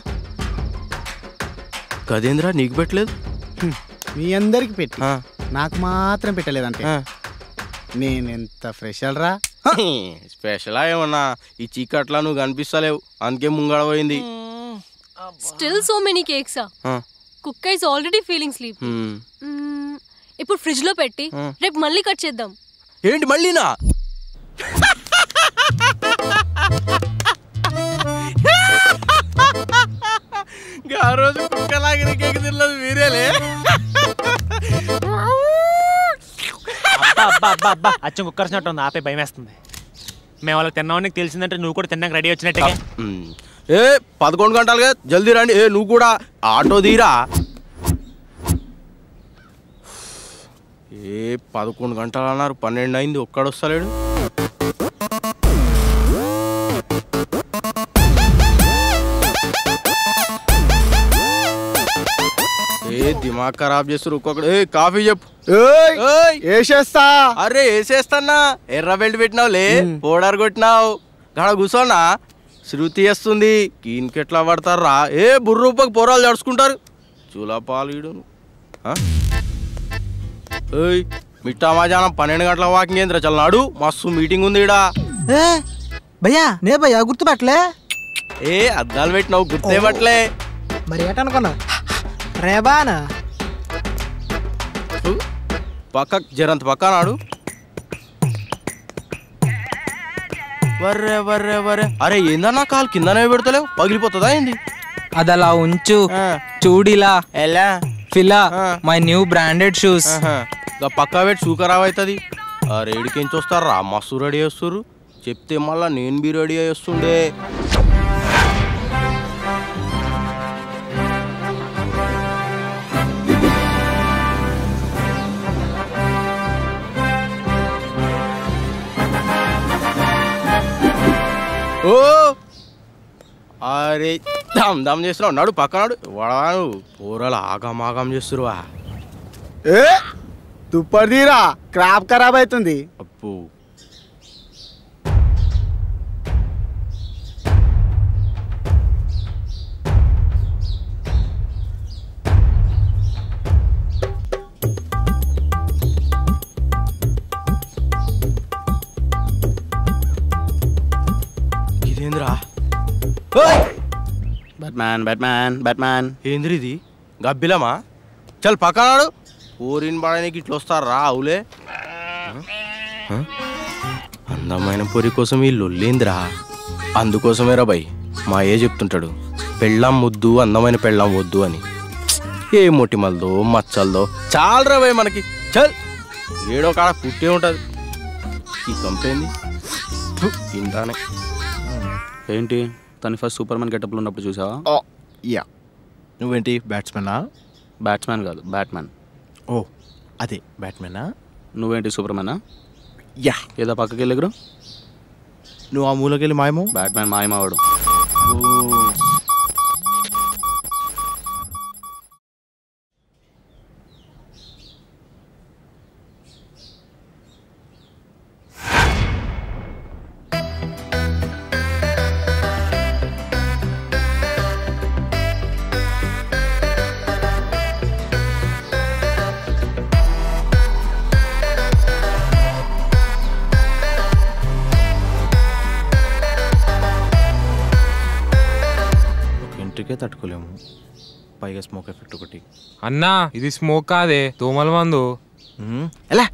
గదేంద్ర నీకు పెట్టలేదు మీ అందరికి పెట్టి నాకు మాత్రం పెట్టలేదంటే నేను ఎంత ఫ్రెష్ రా స్పెషల్ ఏమన్నా ఈ చీకట్లా నువ్వు కనిపిస్తలేవు అందుకే ముంగడ పోయింది స్టిల్ సో మెనీ కేక్సా ఆ, కుక్క is already feeling sleep um. ఇప్పుడు ఫ్రిడ్జ్ లో పెట్టి ఆ. రేపు మళ్ళీ కట్ చేద్దాం ఏంటి మళ్ళీనా ఆ రోజు కుక్కలాగిన కేక్ తిన్నది మీరేలే అబ్బా అబ్బా అబ్బా అబ్బా అచ్చం కుక్కర్సినట్టు ఉంది ఆపే భయం వేస్తుంది మేము వాళ్ళకి తిన్నామని నీకు తెలిసిందంటే నువ్వు కూడా తిన్నాక రెడీ వచ్చినట్టుగా ఉమ్. ఏ పదకొండు గంటలుగా జల్దీ రండి ఏ నువ్వు కూడా ఆటో తీరా ఏ పదకొండు గంటలు అన్నారు పన్నెండు అయింది ఒక్కడొస్తలేడు ఏ దిమాగ్ ఖరాబ్ చేస్తారు ఒక్కొక్కడు ఏ కాఫీ చెప్పు వేసేస్తా అరే వేసేస్తానా ఎర్ర బెల్ట్ పెట్టినావులే పౌడర్ కొట్టినావు గడ కూర్చోనా శృతి వేస్తుంది కీన్కి ఎట్లా పడతారా ఏ బుర్రూపకు పొరాలు జడుచుకుంటారు చూలపాలు ఈడును ఆ? ఏయ్ మిట్టా మధ్యాహ్నం పన్నెండు గంటల వాకింగ్ ఏంద్ర చల్లనాడు మస్తు మీటింగ్ ఉంది ఈడ ఏ భయ్యా నే భయ్యా గుర్తుపట్టలే ఏ అద్దాలు పెట్టినావు గుర్తే పట్టలే మరి ఏటనుకున్నా రేబానా పక్క జరంత పక్క నాడు వర్రే వర్రే వర్రే అరే ఏందన్నా కాలు కిందనే పెడతలేవు పగిలిపోతుందా ఏంది అది అలా ఉంచు చూడిలా ఎలా ఫిలా మై న్యూ బ్రాండెడ్ షూస్ ఇక పక్కా పెట్టి షూ ఖరాబ్ అవుతుంది ఆ రేడికి ఏం చూస్తారా మస్తు రెడీ చేస్తారు చెప్తే మళ్ళా నేను బి రెడీ చేస్తుండే ఓ అరే దమ్ దమ్ చేస్తున్నావు నడు పక్కనాడు వడవాను పూరలు ఆగం ఆగం చేస్తురువా ఏ తుప్పడిదీరా క్రాప్ ఖరాబ్ అవుతుంది అప్పు ఇదేంద్రా బ్యాట్మ్యాన్ బ్యాట్మ్యాన్ బ్యాట్మ్యాన్ ఏంద్రి ఇది గబ్బిలమా చల్ పక్కనాడు ఊరిని పడడానికి ఇట్లా వస్తారా అవులే హ? అందమైన పొరి కోసం ఈ లొల్లేంద్రా అందుకోసమేరా బై మా ఏ చెప్తుంటాడు పెళ్ళాం ముద్దు అందమైన పెళ్ళాం వద్దు అని ఏ మొటిమలదో మచ్చలదో చాలరా బై మనకి చల్ ఏడో కాడ పుట్టే ఉంటది ఈ కంపెనీ ఇంటానే ఏంటి తను ఫస్ట్ సూపర్ మ్యాన్ గెటప్లో ఉన్నప్పుడు చూసావా యా నువ్వేంటి బ్యాట్స్మెన్నా బ్యాట్స్మ్యాన్ కాదు బ్యాట్మ్యాన్ ఓ అదే బ్యాట్మెన్నా నువ్వేంటి సూపర్ మ్యానా యా ఏదో పక్కకి వెళ్ళగరు నువ్వు ఆ మూలకెళ్ళి మాయము బ్యాట్మ్యాన్ మాయమావాడు తట్టుకోలేము పైగా స్మోక్ ఎఫెక్ట్ ఒకటి అన్నా ఇది స్మోక్ కాదే దోమల మందు ఎలా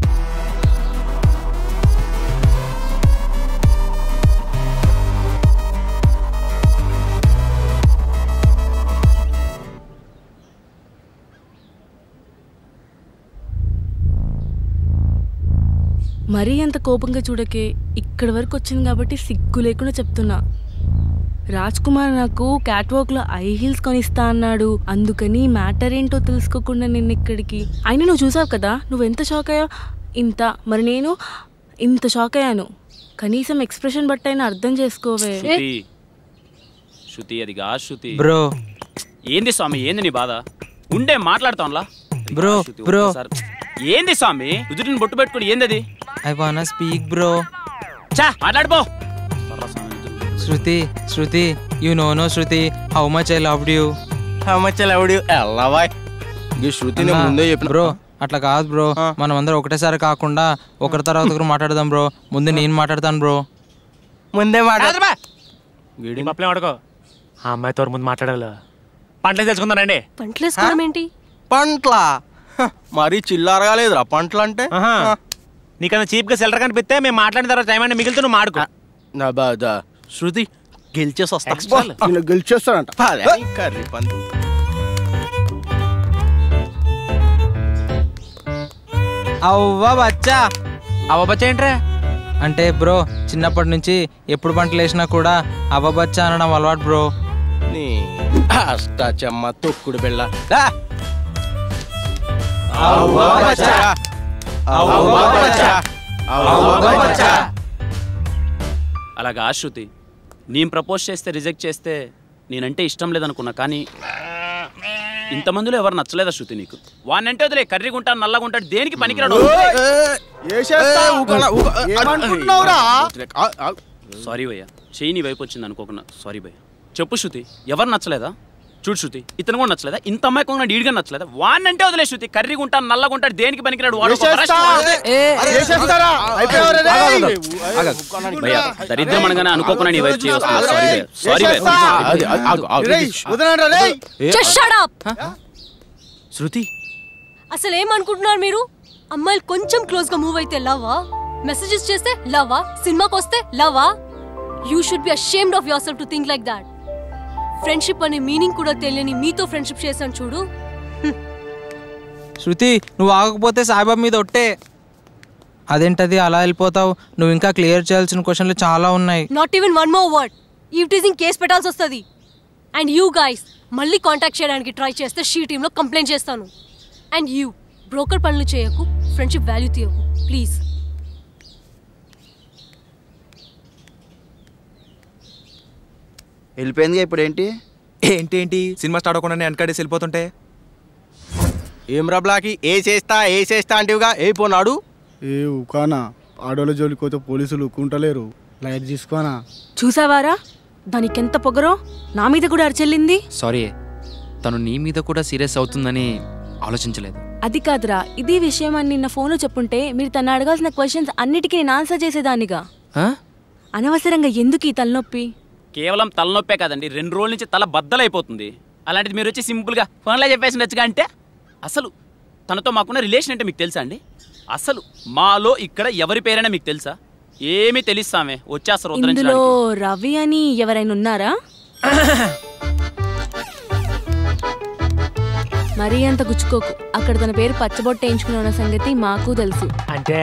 మరీ అంత కోపంగా చూడకే ఇక్కడి వరకు వచ్చింది కాబట్టి సిగ్గు లేకుండా చెప్తున్నా రాజ్ కుమార్ నాకు క్యాట్ వాక్లో ఐ హీల్స్ కొనిస్తా అన్నాడు అందుకని మ్యాటర్ ఏంటో తెలుసుకోకుండా నిన్న ఇక్కడికి అయినా నువ్వు చూసావు కదా నువ్వు ఎంత షాక్ అయ్యావు ఇంత మరి నేను ఇంత షాక్ అయ్యాను కనీసం ఎక్స్ప్రెషన్ బట్టి అయినా అర్థం చేసుకోవే శృతి శృతి అది గా శృతి బ్రో ఏంది స్వామి ఏంది నీ బాధ ఉండే మాట్లాడతాంలా బ్రో బ్రో ఏంది స్వామి రుదుటిని బొట్టు పెట్టుకుని ఏంది అది ఐ వానా స్పీక్ బ్రో చా మాట్లాడిపో Shruti Shruti you know no Shruti how much I loved you how much I loved you ఎలా బాయ్ ఈ శృతిని ముందే చెప్పిన బ్రో అట్లా కాదు బ్రో మనం అందరం ఒకటేసారి కాకుండా ఒకరి తర్వాత ఒకరు మాట్లాడదాం బ్రో ముందు నేను మాట్లాడతాను బ్రో ముందే మాట్లాడదా వీడి పప్పులేం అడుకో ఆ అమ్మాయితో ముందు మాట్లాడాలి పంటలు తెలుసుకుందానండి పంటలు వేసుకోవడం ఏంటి పంట్ల మరీ చిల్లారగా లేదురా పంటలు అంటే నీకన్నా చీప్ గా సెల్లర్ కనిపిస్తే మేము మాట్లాడిన తర్వాత టైం అంటే మిగిలితే నువ్వు మాడుకో నా బాధ శృతి గెలిచేసి వస్తా Extra. నేను గెలిచేస్తానంట పదే, కర్రీ పంది అవ్వ బచ్చా అవ్వ బచ్చా ఏంట్రా అంటే బ్రో చిన్నప్పటి నుంచి ఎప్పుడు పంటలు వేసినా కూడా అవ్వ బచ్చా అనడం అలవాటు బ్రో నీ అష్టాచమ్మ తొక్కుడు బిళ్ళ అలాగా శృతి నేను ప్రపోజ్ చేస్తే రిజెక్ట్ చేస్తే నేనంటే ఇష్టం లేదనుకున్నా కానీ ఇంతమందిలో ఎవరు నచ్చలేదా శృతి నీకు వాడినంటే వదిలే కర్రీగా ఉంటాడు నల్లగా ఉంటాడు దేనికి పనికిరాడు సారీ భయ్య చెయ్యి నీ వైపు వచ్చింది అనుకోకుండా సారీ భయ్య చెప్పు శృతి ఎవరు నచ్చలేదా చూడు శృతి ఇతను కూడా నచ్చలేదా ఇంత అమ్మాయి కొంగ ఈడిగా నచ్చలేదా వాడినంటే వదిలే శృతి కర్రీగా ఉంటాడు నల్లగా ఉంటాడు దేనికి పనికిరాడు వాడు ఒక వేసేస్తా. వరస్ట్ ఏ, వేసేస్తారా? అయిపోయావురా రే? భయ్య దరిద్రం అనగానే అనుకోకుండా నీ వైపు చేయవచ్చు సారీ భయ్య సారీ భయ్య రేయ్, వదలండ్రా రేయ్. Just shut up! శృతి అసలు ఏమనుకుంటున్నారు మీరు అమ్మాయిలు కొంచెం క్లోజ్ గా మూవ్ అయితే లవ్వా మెసేజెస్ చేస్తే లవ్వా సినిమాకి వస్తే లవ్వా you should be ashamed of yourself to think like that friendship అనే మీనింగ్ కూడా తెలియని మీతో ఫ్రెండ్షిప్ చేశాను చూడు శృతి నువ్వు ఆగకపోతే సాయిబాబా మీద ఒట్టే అదేంటది అలా వెళ్ళిపోతావు నువ్వు ఇంకా క్లియర్ చేయాల్సిన క్వశ్చన్లు చాలా ఉన్నాయి not even one more word ఈ టీజింగ్ కేసు పెట్టాల్సి వస్తుంది అండ్ యూ గైస్ మళ్ళీ కాంటాక్ట్ చేయడానికి ట్రై చేస్తే షీ టీంలో కంప్లైంట్ చేస్తాను అండ్ యూ బ్రోకర్ పనులు చేయకు ఫ్రెండ్షిప్ వాల్యూ తీయకు ప్లీజ్ వెళ్ళిపోయిందిగా ఇప్పుడు ఏంటి ఏంటేంటి సినిమా స్టార్ట్ అవ్వకుండా వెనకాడేసి వెళ్ళిపోతుంటే ఏం రబ్లాకి ఏ చేస్తా ఏ చేస్తా అంటేవిగా ఏ పోనాడు ఏ ఉకానా ఆడోళ్ళ జోలికి పోతే పోలీసులు ఉక్కుంటలేరు లైట్ తీసుకోనా చూసావారా దానికెంత పొగరో నా మీద కూడా అరిచెల్లింది సారీ తను నీ మీద కూడా సీరియస్ అవుతుందని ఆలోచించలేదు అది కాదురా ఇది విషయం అని నిన్న ఫోన్లో చెప్పుంటే మీరు తను అడగాల్సిన క్వశ్చన్స్ అన్నిటికీ నేను ఆన్సర్ చేసేదానిగా ఆ? అనవసరంగా ఎందుకు ఈ తలనొప్పి కేవలం తలనొప్పే కాదండి రెండు రోజుల నుంచి తల బద్దలైపోతుంది అలాంటిది మీరు వచ్చి సింపుల్గా ఫోన్లో చెప్పేసి నచ్చుగా అంటే అసలు తనతో మాకున్న రిలేషన్ అంటే మీకు తెలుసా అండి అసలు మాలో ఇక్కడ ఎవరి పేరైనా మీకు తెలుసా ఏమీ తెలుస్తామే వచ్చేస్తారు ఇందులో ఉద్ధరించడానికి రవి అని ఎవరైనా ఉన్నారా మరీ అంత గుచ్చుకోకు అక్కడ తన పేరు పచ్చబొట్ట వేయించుకున్న సంగతి మాకు తెలుసు అంటే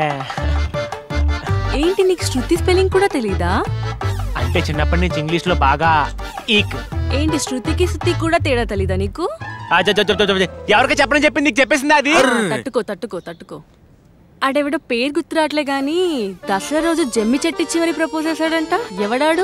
ఏంటి నీకు శృతి స్పెల్లింగ్ కూడా తెలీదా అంటే చిన్నప్పటి నుంచి ఇంగ్లీష్ లో బాగా ఈక్ ఏంటి శృతికి శృతి కూడా తేడా తెలీదా నీకు ఆ, జ- జ- జ- జ- జ- ఎవరికి చెప్పని చెప్పింది నీకు చెప్పేసింది అది ఆ, తట్టుకో తట్టుకో తట్టుకో ఆడెవడో పేరు గుర్తురాట్లే గాని దసరా రోజు జమ్మి చెట్టు ఇచ్చి మరి ప్రపోజ్ చేశాడంట ఎవడాడు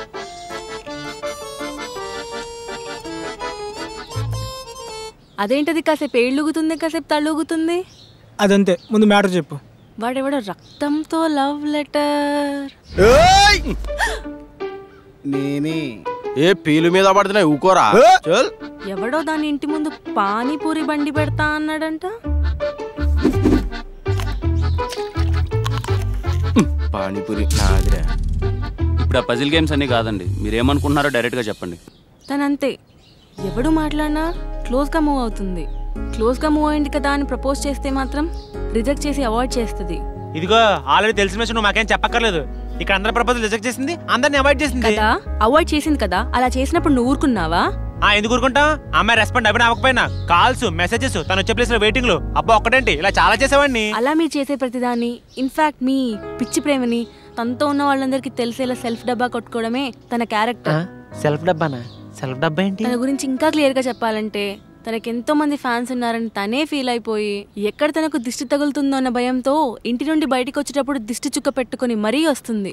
అదేంటది కాసేపు ఏళ్ళుగుతుంది కాసేపు తళ్ళుగుతుంది అదంతే ముందు మ్యాటర్ చెప్పు వాడెవడో రక్తంతో లవ్ లెటర్ నేనే ఏ పీలు మీద పడుతున్నాయి ఊకోరా చల్ ఎవడో దాని ఇంటి ముందు పానీపూరి బండి పెడతా అన్నాడంట పానీపూరి నాదిరా ఇప్పుడు ఆ పజిల్ గేమ్స్ అన్నీ కాదండి మీరు ఏమనుకుంటున్నారో డైరెక్ట్గా చెప్పండి తనంతే ఎవడు మాట్లాడినా క్లోజ్గా మూవ్ అవుతుంది క్లోజ్గా మూవ్ అయింది కదా అని ప్రపోజ్ చేస్తే మాత్రం రిజెక్ట్ చేసి అవాయిడ్ చేస్తుంది ఇదిగో ఆల్రెడీ తెలిసిన విషయం నువ్వు మాకేం చెప్పక్కర్లేదు ఇక్కడ అందరి ప్రపోజల్ రిజెక్ట్ చేసింది అందరిని అవాయిడ్ చేసింది కదా అవాయిడ్ చేసింది కదా అలా చేసినప్పుడు నువ్వు ఊరుకున్నావా ఆ ఎందుకు ఊరుకుంటా అమ్మాయి రెస్పాండ్ అవి అవ్వకపోయినా కాల్స్ మెసేజెస్ తను వచ్చే ప్లేస్ లో వెయిటింగ్ లో అబ్బా ఒక్కటేంటి ఇలా చాలా చేసేవాడిని అలా మీరు చేసే ప్రతిదాన్ని ఇన్ఫాక్ట్ మీ పిచ్చి ప్రేమని తనతో ఉన్న వాళ్ళందరికీ తెలిసేలా సెల్ఫ్ డబ్బా కొట్టుకోవడమే తన క్యారెక్టర్ సెల్ఫ్ డబ్బానా సెల్ఫ్ డబ్బా ఏంటి తన గురించి ఇంకా క్లియర్ గా చెప్పాలంటే తనకి ఎంతో మంది ఫ్యాన్స్ ఉన్నారని తనే ఫీల్ అయిపోయి ఎక్కడ తనకు దిష్టి తగులుతుందో అన్న భయంతో ఇంటి నుండి బయటికి వచ్చేటప్పుడు దిష్టి చుక్క పెట్టుకొని మరీ వస్తుంది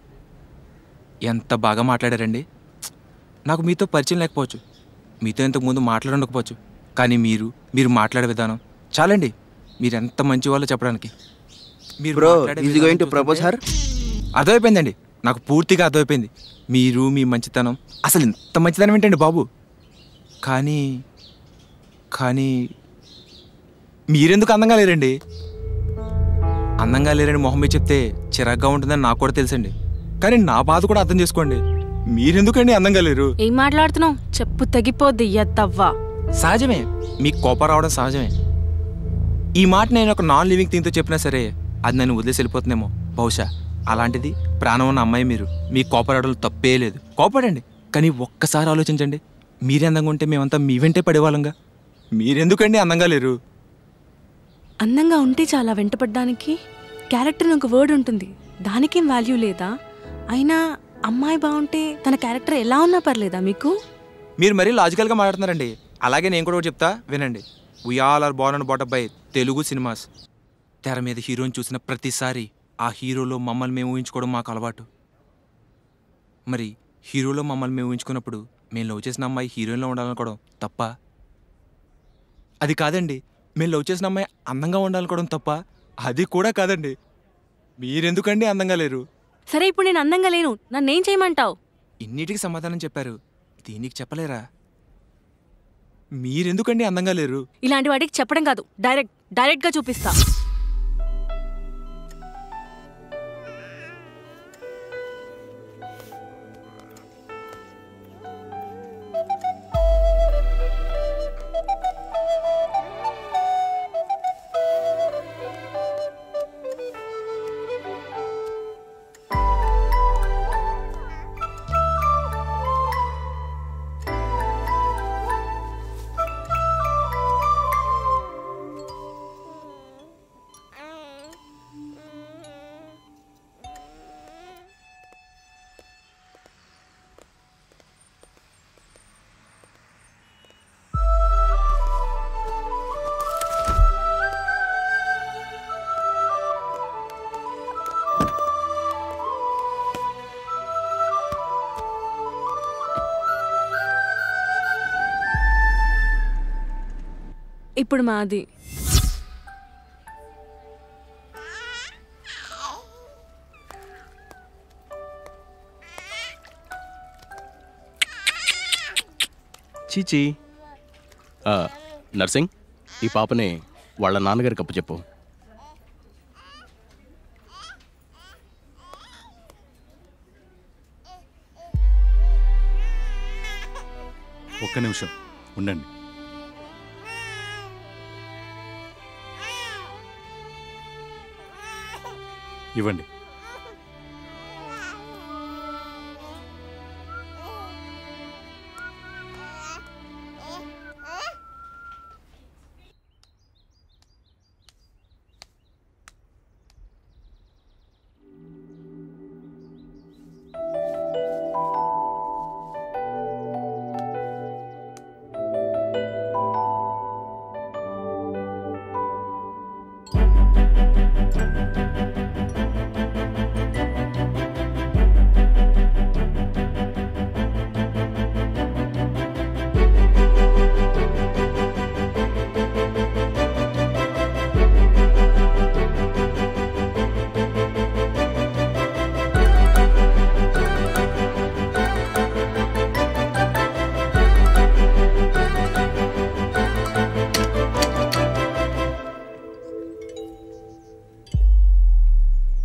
ఎంత బాగా మాట్లాడారండి నాకు మీతో పరిచయం లేకపోవచ్చు మీతో ఇంతకు ముందు మాట్లాడకపోవచ్చు కానీ మీరు మీరు మాట్లాడే విధానం చాలండి మీరు ఎంత మంచి వాళ్ళో చెప్పడానికి మీరు Bro, మాట్లాడే is he విధానం going to చూస్తుంటే propose her? అర్థమైపోయిందండి నాకు పూర్తిగా అర్థమైపోయింది మీరు మీ మంచితనం అసలు ఇంత మంచితనం ఏంటండి బాబు కానీ కానీ మీరెందుకు అందంగా లేరండి అందంగా లేరని మొహం మీద చెప్తే చిరాగ్గా ఉంటుందని నాకు కూడా తెలుసండి కానీ నా బాధ కూడా అర్థం చేసుకోండి మీరెందుకండి అందంగా లేరు ఏం మాట్లాడుతున్నావు చెప్పు తగ్గిపోద్ది ఎత్తవ్వా సహజమే మీకు కోపం రావడం సహజమే ఈ మాట నేను ఒక నాన్ లివింగ్ థింగ్తో చెప్పినా సరే అది నన్ను వదిలేసి వెళ్ళిపోతుందేమో బహుశా అలాంటిది ప్రాణం ఉన్న అమ్మాయి మీరు మీ కోపరాడలు తప్పే లేదు కోపడండి కానీ ఒక్కసారి ఆలోచించండి మీరే అందంగా ఉంటే మేమంతా మీ వెంటే పడేవాళ్ళంగా మీరెందుకండి అందంగా లేరు అందంగా ఉంటే చాలా వెంటపడ్డానికి క్యారెక్టర్ అని ఒక వర్డ్ ఉంటుంది దానికేం వాల్యూ లేదా అయినా అమ్మాయి బాగుంటే తన క్యారెక్టర్ ఎలా ఉన్నా పర్లేదా మీకు మీరు మరీ లాజికల్గా మాట్లాడుతున్నారండి అలాగే నేను కూడా ఒకటి చెప్తా వినండి we all are born and brought up by Telugu cinemas తెర మీద హీరోని చూసిన ప్రతిసారి ఆ హీరోలో మమ్మల్ని మేము ఊహించుకోవడం మాకు అలవాటు మరి హీరోలో మమ్మల్ని మేము ఊహించుకున్నప్పుడు మేము లవ్ చేసిన అమ్మాయి హీరోయిన్లో ఉండాలనుకోవడం తప్ప అది కాదండి మేము లవ్ చేసిన అమ్మాయి అందంగా ఉండాలనుకోవడం తప్ప అది కూడా కాదండి మీరెందుకండి అందంగా లేరు సరే ఇప్పుడు నేను అందంగా లేను నన్నేం చేయమంటావు ఇన్నిటికి సమాధానం చెప్పారు దీనికి చెప్పలేరా మీరెందుకండి అందంగా లేరు ఇలాంటి వాటికి చెప్పడం కాదు డైరెక్ట్ డైరెక్ట్ గా చూపిస్తా ఇప్పుడు మాది చీచి ఆ, నర్సింగ్ ఈ పాపని వాళ్ళ నాన్నగారికి అప్పచెప్పు ఒక్క నిమిషం ఉండండి ఇవ్వండి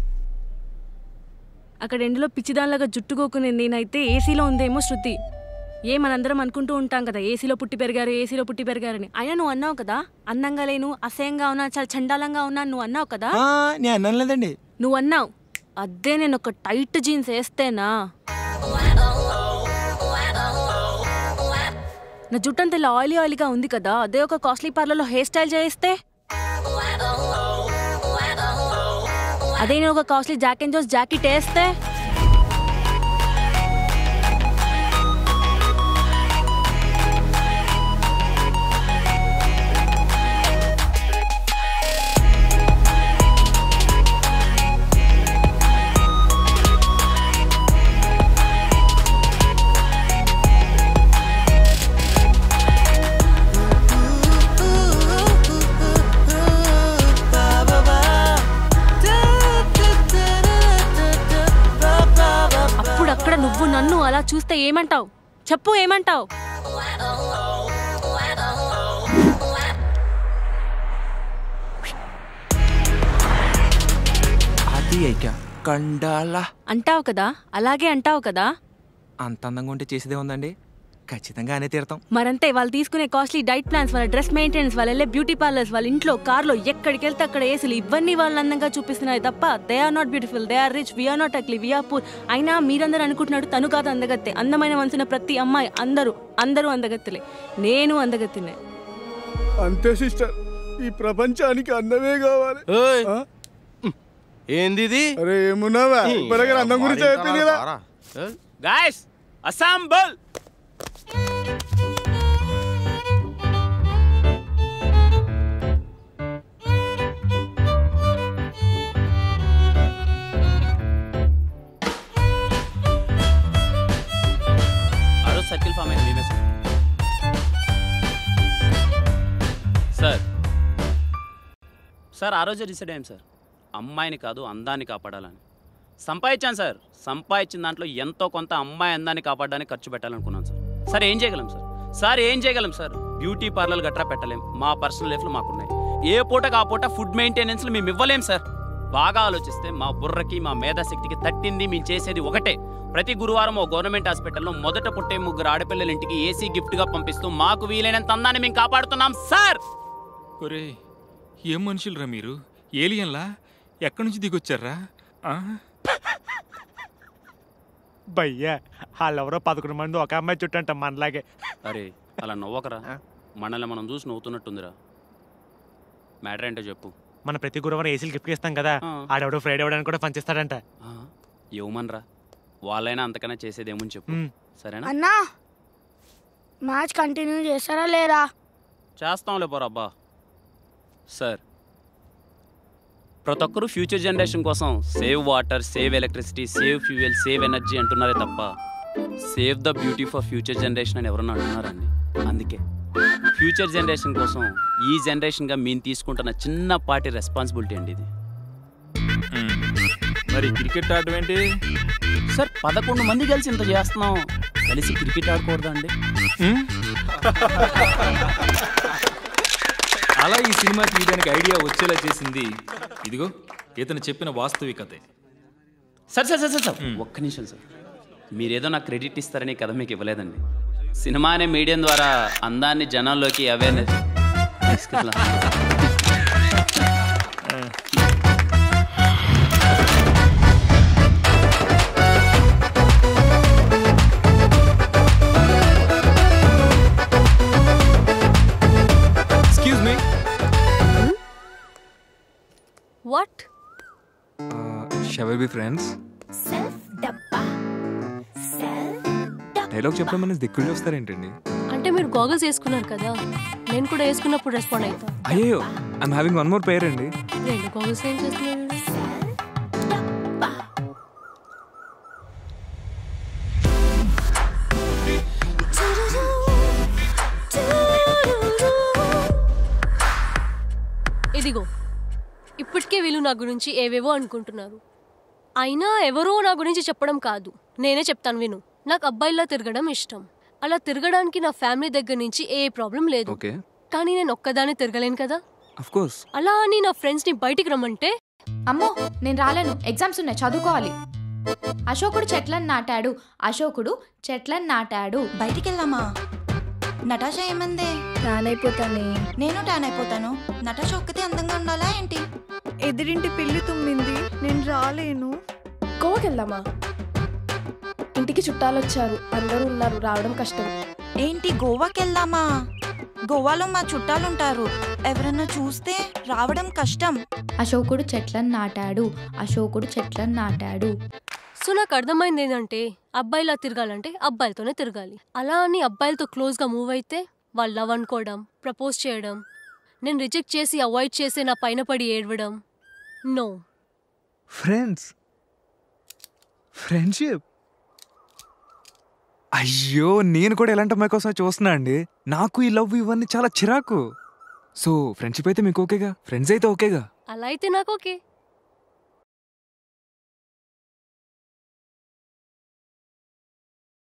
అక్కడ ఎండలో పిచ్చిదానిలాగా జుట్టుకోకునే నేనైతే ఏసీలో ఉందేమో శృతి ఏ మనందరం అనుకుంటూ ఉంటాం కదా ఏసీలో పుట్టి పెరిగారు ఏసీలో పుట్టి పెరిగారని అయినా నువ్వు అన్నావు కదా అందంగా లేను అసహ్యంగా ఉన్నా చాలా చండాలంగా ఉన్నా నువ్వు అన్నావు కదా నేను అన్నాను లేదండి నువ్వు అన్నావు అదే నేను ఒక టైట్ జీన్స్ వేస్తేనా నా జుట్టు అంత ఇలా ఆయిలీ ఆయిలీగా ఉంది కదా అదే ఒక కాస్ట్లీ పార్లర్లో హెయిర్ స్టైల్ చేయిస్తే అదే నేను ఒక కాస్ట్లీ జాక్ అండ్ జోస్ జాకెట్ వేస్తే అప్పుడు అక్కడ నువ్వు నన్ను అలా చూస్తే ఏమంటావు చెప్పు ఏమంటావు అది అయితే కండాల అంటావు కదా అలాగే అంటావు కదా అంత అందంగా ఉంటే చేసేదే ఉందండి ఖచ్చితంగా అనే తీరుతాం మరంతే వాళ్ళు తీసుకునే కాస్ట్లీ డైట్ ప్లాన్స్ వాళ్ళ డ్రెస్ మెయింటెనెన్స్ వాళ్ళు వెళ్ళే బ్యూటీ పార్లర్స్ వాళ్ళ ఇంట్లో కార్లో ఎక్కడికి వెళ్తే అక్కడ ఏసులు ఇవన్నీ వాళ్ళు అందంగా చూపిస్తున్నాయి తప్ప they are not beautiful they are rich we're not ugly we're poor అయినా మీరందరూ అనుకుంటున్నాడు తను కాదు అందగత్తే అందమైన మనసున ప్రతి అమ్మాయి అందరూ అందరూ అందగత్తెలే నేను అందగత్తినే అంతే సిస్టర్ ఈ ప్రపంచానికి అందమే కావాలి ఆ? ఏంది ఇది అరే ఏమున్నావా ఇప్పటికే అందం గురించి చెప్పింది కదా గాయస్ అసాంబల్ ఆ రోజు సర్కిల్ ఫామ్ అయింది మేమే సార్ సార్ సార్ ఆ రోజే డిసైడ్ అయ్యాం సార్ అమ్మాయిని కాదు అందాన్ని కాపాడాలని సంపాదించాను సార్ సంపాదించిన దాంట్లో ఎంతో కొంత అమ్మాయి అందాన్ని కాపాడడానికి ఖర్చు పెట్టాలనుకున్నాను సార్ సార్ ఏం చేయగలం సార్ సార్ ఏం చేయగలం సార్ బ్యూటీ పార్లర్ గట్రా పెట్టలేం మా పర్సనల్ లైఫ్లో మాకున్నాయి ఏ పూటకు ఆ పూట ఫుడ్ మెయింటెనెన్స్లు మేము ఇవ్వలేం సార్ బాగా ఆలోచిస్తే మా బుర్రకి మా మేధాశక్తికి తట్టింది మేము చేసేది ఒకటే ప్రతి గురువారం ఓ గవర్నమెంట్ హాస్పిటల్లో మొదట పుట్టే ముగ్గురు ఆడపిల్లల ఇంటికి ఏసీ గిఫ్ట్గా పంపిస్తూ మాకు వీలైనంత అందాన్ని మేము కాపాడుతున్నాం సార్ ఒరే ఏం మనుషులరా మీరు ఏలియన్లా ఎక్కడి నుంచి దిగొచ్చారా ఆ? భయ్యా వాళ్ళెవరో పదకొండు మంది ఒక అమ్మాయి చుట్టూ అంట మనలాగే అరే అలా నవ్వకరా మనల్ని మనం చూసి నవ్వుతున్నట్టుందిరా మ్యాటర్ ఏంటో చెప్పు మన ప్రతి గురువారం ఏసీలు గిఫ్ట్ ఇస్తాం కదా ఆడెవడో ఫ్రైడే అవడానికి కూడా పనిచేస్తాడంట ఇవ్వమనరా వాళ్ళైనా అంతకన్నా చేసేది ఏమని చెప్పు సరేనా అన్నా మ్యాచ్ కంటిన్యూ చేస్తారా లేరా చేస్తాంలే పోరా అబ్బా సార్ ప్రతి ఒక్కరూ ఫ్యూచర్ జనరేషన్ కోసం save water save electricity save fuel save energy అంటున్నారే తప్ప save the beauty for future generation అని ఎవరన్నా అంటున్నారండి అందుకే ఫ్యూచర్ జనరేషన్ కోసం ఈ జనరేషన్గా మేము తీసుకుంటున్న చిన్నపాటి రెస్పాన్సిబిలిటీ అండి ఇది మరి క్రికెట్ ఆడడం ఏంటి సార్ పదకొండు మంది కలిసి ఇంత చేస్తున్నాం కలిసి క్రికెట్ ఆడకూడదా అండి అలా ఈ సినిమా తీయడానికి ఐడియా వచ్చేలా చేసింది ఇదిగో ఇతను చెప్పిన వాస్తవికతే sir sir sir sir sir ఒక్క నిమిషం సార్ మీరేదో నాకు క్రెడిట్ ఇస్తారని ఈ కథ మీకు ఇవ్వలేదండి సినిమా అనే మీడియం ద్వారా అందాన్ని జనాల్లోకి అవేర్నెస్ తీసుకెళ్ళాం excuse me what shower be friends dialogue చెప్పడం అనేది దిక్కులు చూస్తారేంటండి అంటే మీరు గోగల్స్ వేసుకున్నారు కదా నేను కూడా వేసుకున్నప్పుడు రెస్పాండ్ అవుతా అయ్యో I'm having one more pair అండి రెండు గోగల్స్ ఏం చేస్తున్నారు ఇదిగో ఇప్పటికే వీళ్ళు నా గురించి ఏవేవో అనుకుంటున్నారు అయినా ఎవరో నా గురించి చెప్పడం కాదు నేనే చెప్తాను విను నాకు అబ్బాయిలా తిరగడం ఇష్టం అలా తిరగడానికి నా ఫ్యామిలీ దగ్గర నుంచి ఏ ప్రాబ్లం లేదు ఓకే కానీ నేను ఒక్కదాన్ని తిరగలేను కదా అఫ్ కోర్స్ అలా అని నా ఫ్రెండ్స్ని బయటికి రమ్మంటే అమ్మో నేను రాలేను ఎగ్జామ్స్ ఉన్నాయి చదువుకోవాలి అశోకుడు చెట్లను నాటాడు అశోకుడు చెట్లను నాటాడు బయటికి వెళ్దామా నటాషా ఏమందే టాన్ అయిపోతానే నేను టాన్ అయిపోతాను నటాషా ఒక్కతే అందంగా ఉండాలా ఏంటి ఎదిరింటి పిల్లి తుమ్మింది నేను రాలేను గోవాకి వెళ్దామా ఇంటికి చుట్టాలు వచ్చారు అందరూ ఉన్నారు రావడం కష్టం ఏంటి గోవాకి వెళ్దామా గోవాలో మా చుట్టాలుంటారు ఎవరన్నా చూస్తే రావడం కష్టం అశోకుడు చెట్లను నాటాడు అశోకుడు చెట్లను నాటాడు సో నాకు అర్థమైంది ఏంటంటే అబ్బాయిలా తిరగాలంటే అబ్బాయిలతోనే తిరగాలి అలా అని అబ్బాయిలతో క్లోజ్గా మూవ్ అయితే వాళ్ళు లవ్ అనుకోవడం ప్రపోజ్ చేయడం నేను రిజెక్ట్ చేసి అవాయిడ్ చేసి నా పైన పడి ఏడవడం నో ఫ్రెండ్స్ ఫ్రెండ్షిప్ అయ్యో నేను కూడా ఎలాంటి అమ్మాయి కోసం చూస్తున్నా అండి నాకు ఈ లవ్ ఇవన్నీ చాలా చిరాకు సో ఫ్రెండ్షిప్ అయితే మీకు ఓకేగా ఫ్రెండ్స్ అయితే ఓకేగా అలా అయితే నాకు ఓకే